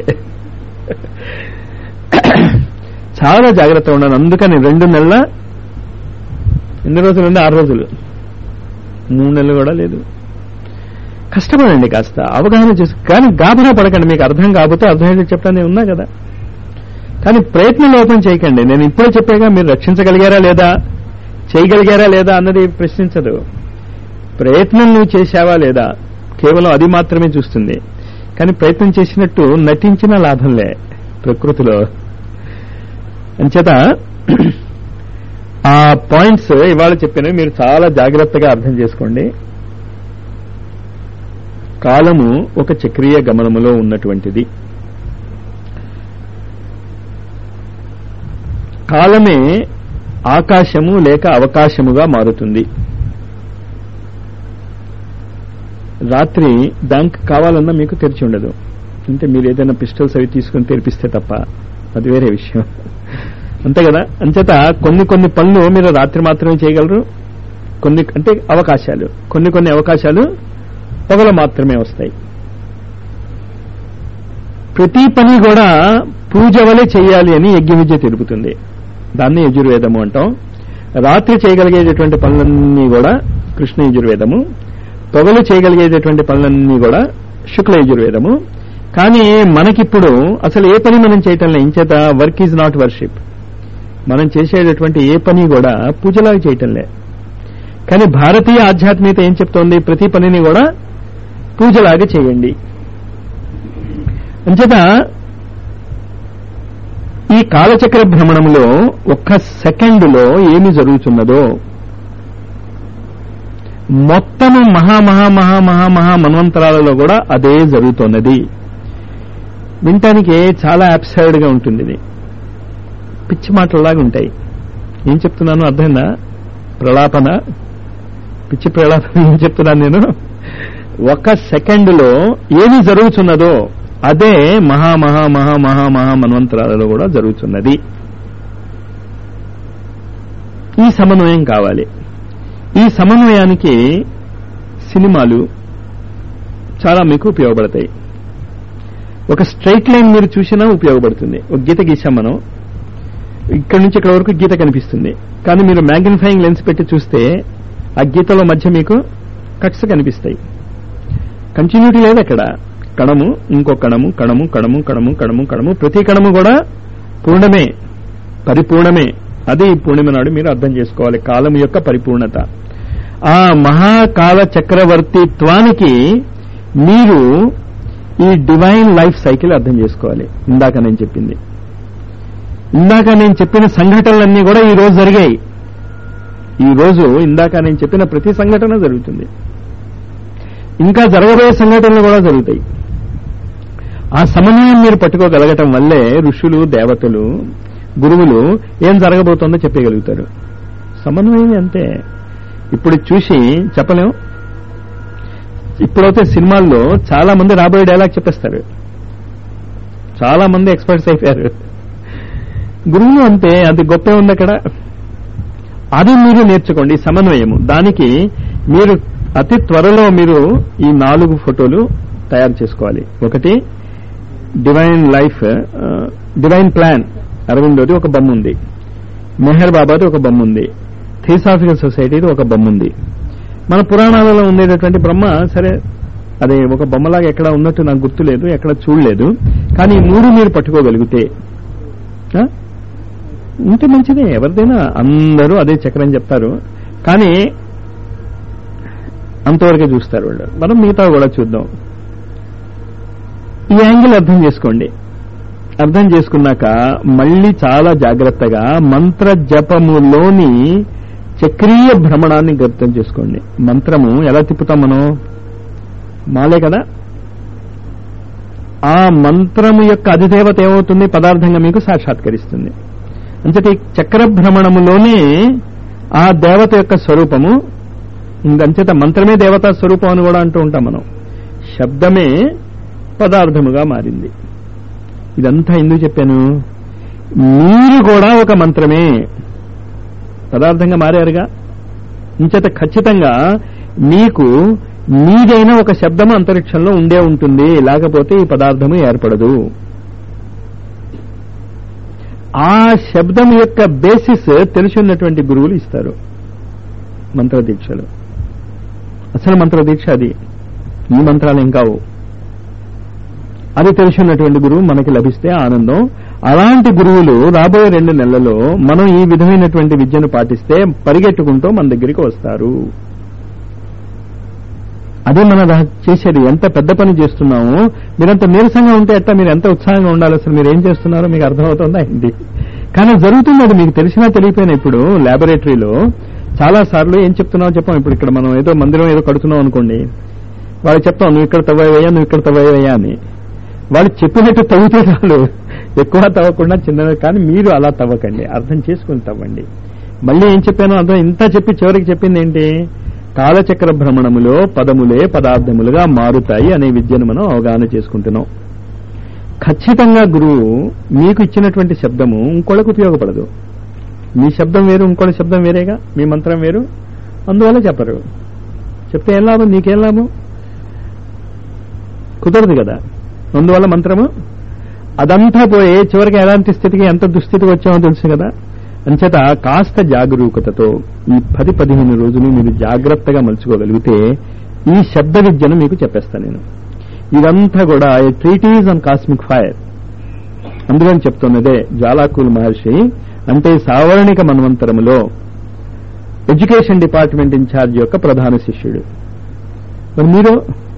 చాలా జాగ్రత్తగా ఉన్నాను అందుకని రెండు నెలల ఎన్ని రోజులు ఉంది ఆరు రోజులు మూడు నెలలు కూడా లేదు కష్టపడండి కాస్త అవగాహన చేసి కానీ గాబరా పడకండి మీకు అర్థం కాకపోతే అర్థమయ్యేది చెప్తాను నేను ఉన్నా కదా కానీ ప్రయత్నం లోపం చేయకండి నేను ఇప్పుడే చెప్పాగా మీరు రక్షించగలిగారా లేదా చేయగలిగారా లేదా అన్నది ప్రశ్నించదు ప్రయత్నం నువ్వు చేశావా లేదా కేవలం అది మాత్రమే చూస్తుంది కానీ ప్రయత్నం చేసినట్టు నటించిన లాభంలే ప్రకృతిలో అంచేత ఆ పాయింట్స్ ఇవాళ చెప్పినవి మీరు చాలా జాగ్రత్తగా అర్థం చేసుకోండి కాలము ఒక చక్రీయ గమనములో ఉన్నటువంటిది కాలమే ఆకాశము లేక అవకాశముగా మారుతుంది రాత్రి బ్యాంక్ కావాలన్నా మీకు తెరిచి ఉండదు అంటే మీరు ఏదైనా పిస్టల్స్ అవి తీసుకుని తెరిపిస్తే తప్ప అది వేరే విషయం అంతే కదా అంచేత కొన్ని కొన్ని పనులు మీరు రాత్రి మాత్రమే చేయగలరు కొన్ని అంటే అవకాశాలు కొన్ని కొన్ని అవకాశాలు పగలు మాత్రమే వస్తాయి ప్రతి పని కూడా పూజ వలె చేయాలి అని యజ్ఞ విద్య తెలుపుతుంది దాన్ని యజుర్వేదము అంటాం రాత్రి చేయగలిగేటటువంటి పనులన్నీ కూడా కృష్ణ యజుర్వేదము పొగలు చేయగలిగేటటువంటి పనులన్నీ కూడా శుక్ల యజుర్వేదము కానీ మనకిప్పుడు అసలు ఏ పని మనం చేయటం ఏం చేత వర్క్ ఈజ్ నాట్ వర్షిప్ మనం చేసేటటువంటి ఏ పని కూడా పూజలాగా చేయటంలే కానీ భారతీయ ఆధ్యాత్మికత ఏం చెప్తోంది ప్రతి పనిని కూడా పూజలాగా చేయండి అంచేత ఈ కాలచక్ర భ్రమణంలో ఒక్క సెకండ్లో ఏమి జరుగుతున్నదో మొత్తము మహా మహా మహా మహా మహా మన్వంతరాలలో కూడా అదే జరుగుతున్నది వినటానికి చాలా అబ్సర్డ్ గా ఉంటుంది ఇది పిచ్చి మాటల్లాగా ఉంటాయి ఏం చెప్తున్నాను అర్థమైందా ప్రలాపన పిచ్చి ప్రలాపన ఏం చెప్తున్నాను నేను ఒక సెకండ్లో ఏమి జరుగుతున్నదో అదే మహా మహా మహా మహా మహా మన్వంతరాలలో కూడా జరుగుతున్నది ఈ సమన్వయం కావాలి ఈ సమన్వయానికి సినిమాలు చాలా మీకు ఉపయోగపడతాయి ఒక స్ట్రైట్ లైన్ మీరు చూసినా ఉపయోగపడుతుంది ఒక గీత గీసాం మనం ఇక్కడి నుంచి ఇక్కడ వరకు గీత కనిపిస్తుంది కానీ మీరు మ్యాగ్నిఫైయింగ్ లెన్స్ పెట్టి చూస్తే ఆ గీతల మధ్య మీకు కట్స్ కనిపిస్తాయి కంటిన్యూటీ లేదు అక్కడ కణము ఇంకో కణము కణము కణము కణము కణము కణము ప్రతి కణము కూడా పూర్ణమే పరిపూర్ణమే అది పూర్ణిమ నాడు మీరు అర్థం చేసుకోవాలి కాలం యొక్క పరిపూర్ణత ఆ మహాకాల చక్రవర్తిత్వానికి మీరు ఈ డివైన్ లైఫ్ సైకిల్ అర్థం చేసుకోవాలి ఇందాక నేను చెప్పింది ఇందాక నేను చెప్పిన సంఘటనలన్నీ కూడా ఈ రోజు జరిగాయి ఈ రోజు ఇందాక నేను చెప్పిన ప్రతి సంఘటన జరుగుతుంది ఇంకా జరగబోయే సంఘటనలు కూడా జరుగుతాయి ఆ సమన్వయం మీరు పట్టుకోగలగటం వల్లే ఋషులు దేవతలు గురువులు ఏం జరగబోతోందో చెప్పగలుగుతారు సమన్వయం అంతే ఇప్పుడు చూసి చెప్పలేం ఇప్పుడైతే సినిమాల్లో చాలా మంది రాబోయే డైలాగ్ చెప్పేస్తారు చాలా మంది ఎక్స్పర్ట్స్ అయిపోయారు గురువులు అంతే అది గొప్ప ఉంది అక్కడ అది మీరు నేర్చుకోండి సమన్వయము దానికి మీరు అతి త్వరలో మీరు ఈ నాలుగు ఫోటోలు తయారు చేసుకోవాలి ఒకటి డివైన్ లైఫ్ డివైన్ ప్లాన్ అరవిందోది ఒక బొమ్మ ఉంది మెహర్ బాబాది ఒక బొమ్మ ఉంది థియోసాఫికల్ సొసైటీది ఒక బొమ్మ ఉంది మన పురాణాలలో ఉండేటటువంటి బ్రహ్మ సరే అదే ఒక బొమ్మలాగా ఎక్కడ ఉన్నట్టు నాకు గుర్తులేదు ఎక్కడ చూడలేదు కానీ ఈ మూడు మీరు పట్టుకోగలిగితే ఆ? ఉంటే మంచిదే ఎవరిదైనా అందరూ అదే చక్రం చెప్తారు కానీ అంతవరకే చూస్తారు వాళ్ళు మనం మిగతా కూడా చూద్దాం ఈ యాంగిల్ అర్థం చేసుకోండి అర్థం చేసుకున్నాక మళ్ళీ చాలా జాగ్రత్తగా మంత్ర జపములోని చక్రీయ భ్రమణాన్ని అర్థం చేసుకోండి మంత్రము ఎలా తిప్పుతాం మనం మాలే కదా ఆ మంత్రము యొక్క అధిదేవత ఏమవుతుంది పదార్థంగా మీకు సాక్షాత్కరిస్తుంది అంతటి చక్ర భ్రమణములోనే ఆ దేవత యొక్క స్వరూపము ఇంకంచేత మంత్రమే దేవతా స్వరూపం అని కూడా అంటూ ఉంటాం మనం శబ్దమే పదార్థముగా మారింది ఇదంతా ఎందుకు చెప్పాను మీరు కూడా ఒక మంత్రమే పదార్థంగా మారారుగా ఇంచేత ఖచ్చితంగా మీకు మీదైన ఒక శబ్దము అంతరిక్షంలో ఉండే ఉంటుంది లేకపోతే ఈ పదార్థము ఏర్పడదు ఆ శబ్దం యొక్క బేసిస్ తెలిసి ఉన్నటువంటి గురువులు ఇస్తారు మంత్రదీక్షలు అసలు మంత్రదీక్ష అది ఈ మంత్రాలు ఏం కావు అది తెలిసి ఉన్నటువంటి గురువు మనకి లభిస్తే ఆనందం అలాంటి గురువులు రాబోయే రెండు నెలలలో మనం ఈ విధమైనటువంటి విద్యను పాటిస్తే పరిగెట్టుకుంటూ మన దగ్గరికి వస్తారు అదే మన దా- చేసేది ఎంత పెద్ద పని చేస్తున్నామో మీరంత నీరసంగా ఉంటే ఎట్టా మీరు ఎంత ఉత్సాహంగా ఉండాలి అసలు మీరు ఏం చేస్తున్నారో మీకు అర్థమవుతుందా ఏంటి కానీ జరుగుతుంది అది మీకు తెలిసినా తెలియపోయినా ఇప్పుడు ల్యాబొరేటరీలో చాలా సార్లు ఏం చెప్తున్నావు చెప్పాం ఇప్పుడు ఇక్కడ మనం ఏదో మందిరం ఏదో కడుతున్నాం అనుకోండి వాళ్ళకి చెప్తాం నువ్వు ఇక్కడ తవ్వయ్యా నువ్వు ఇక్కడ తవ్వయ్యా అని వాళ్ళు చెప్పినట్టు తవ్వితే చాలు ఎక్కువ తవ్వకుండా చిన్నది కానీ మీరు అలా తవ్వకండి అర్థం చేసుకుని తవ్వండి మళ్ళీ ఏం చెప్పాను అర్థం ఇంత చెప్పి చివరికి చెప్పింది ఏంటి కాలచక్ర భ్రమణములో పదములే పదార్థములుగా మారుతాయి అనే విద్యను మనం అవగాహన చేసుకుంటున్నాం ఖచ్చితంగా గురువు మీకు ఇచ్చినటువంటి శబ్దము ఇంకోళ్ళకు ఉపయోగపడదు మీ శబ్దం వేరు ఇంకోళ్ళ శబ్దం వేరేగా మీ మంత్రం వేరు అందువల్ల చెప్పరు చెప్తే ఏం లాభం నీకేం లాభం కుదరదు కదా అందువల్ల మంత్రము అదంతా పోయి చివరికి ఎలాంటి స్థితికి ఎంత దుస్థితికి వచ్చామో తెలుసు కదా అంచేత కాస్త జాగరూకతతో ఈ పది పదిహేను రోజులు మీరు జాగ్రత్తగా మలుచుకోగలిగితే ఈ శబ్ద విద్యను మీకు చెప్పేస్తాను నేను ఇదంతా కూడా ట్రీటీజ్ ఆన్ కాస్మిక్ ఫైర్ అందుకని చెప్తున్నదే జ్వాలాకుల్ మహర్షి అంటే సావర్ణిక మన్వంతరములో ఎడ్యుకేషన్ డిపార్ట్మెంట్ ఇన్ఛార్జ్ యొక్క ప్రధాన శిష్యుడు మరి మీరు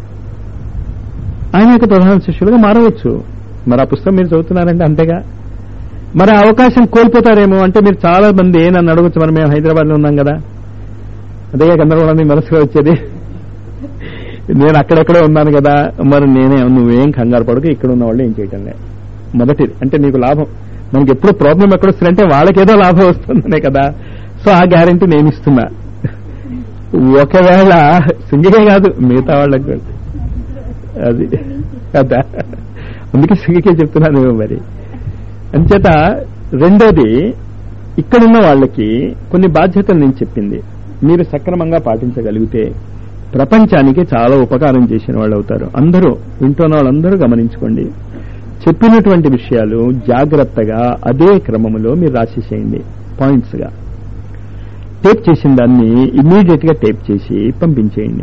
ఆయన యొక్క ప్రధాన శిష్యులుగా మారవచ్చు మరి ఆ పుస్తకం మీరు చదువుతున్నారంటే అంతేగా మరి ఆ అవకాశం కోల్పోతారేమో అంటే మీరు చాలా మంది నన్ను అడగచ్చు మరి మేము హైదరాబాద్ లో ఉన్నాం కదా అదే గందరగోళం మీ మనసులో వచ్చేది నేను అక్కడెక్కడో ఉన్నాను కదా మరి నేనే నువ్వేం కంగారు పడక ఇక్కడ ఉన్న వాళ్ళు ఏం చేయటం లే మొదటిది అంటే నీకు లాభం మనకి ఎప్పుడు ప్రాబ్లం ఎక్కడ వస్తుందంటే వాళ్ళకేదో లాభం వస్తుందనే కదా సో ఆ గ్యారంటీ నేను ఇస్తున్నా ఒకవేళ సింగిగే కాదు మిగతా వాళ్ళకి కూడా. అది కదా అందుకే సింగికే చెప్తున్నాను మరి అంచేత రెండోది ఇక్కడున్న వాళ్ళకి కొన్ని బాధ్యతలు నేను చెప్పింది మీరు సక్రమంగా పాటించగలిగితే ప్రపంచానికి చాలా ఉపకారం చేసిన వాళ్ళు అవుతారు అందరూ వింటున్న వాళ్ళందరూ గమనించుకోండి చెప్పినటువంటి విషయాలు జాగ్రత్తగా అదే క్రమములో మీరు రాసేసేయండి పాయింట్స్ గా టేప్ చేసిన దాన్ని ఇమ్మీడియట్ గా టేప్ చేసి పంపించేయండి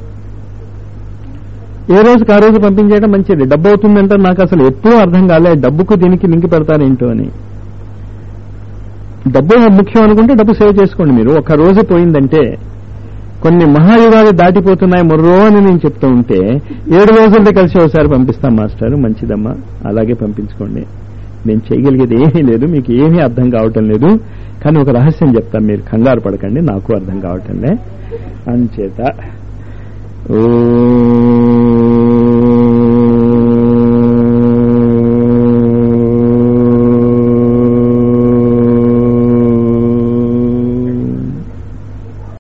ఏ రోజుకి ఆ రోజు పంపించేయడం మంచిది డబ్బు అవుతుందంటే నాకు అసలు ఎప్పుడూ అర్థం కాలే డబ్బుకు దీనికి లింక్ పెడతారేంటో అని డబ్బు ముఖ్యం అనుకుంటే డబ్బు సేవ్ చేసుకోండి మీరు ఒక రోజు పోయిందంటే కొన్ని మహాయుగాలు దాటిపోతున్నాయి మొర్రో అని నేను చెప్తూ ఉంటే ఏడు రోజులతో కలిసి ఒకసారి పంపిస్తాం మాస్టర్ మంచిదమ్మా అలాగే పంపించుకోండి నేను చేయగలిగేది ఏమీ లేదు మీకు ఏమీ అర్థం కావటం లేదు కానీ ఒక రహస్యం చెప్తాను మీరు కంగారు పడకండి నాకు అర్థం కావటంలే అంచేత ఓ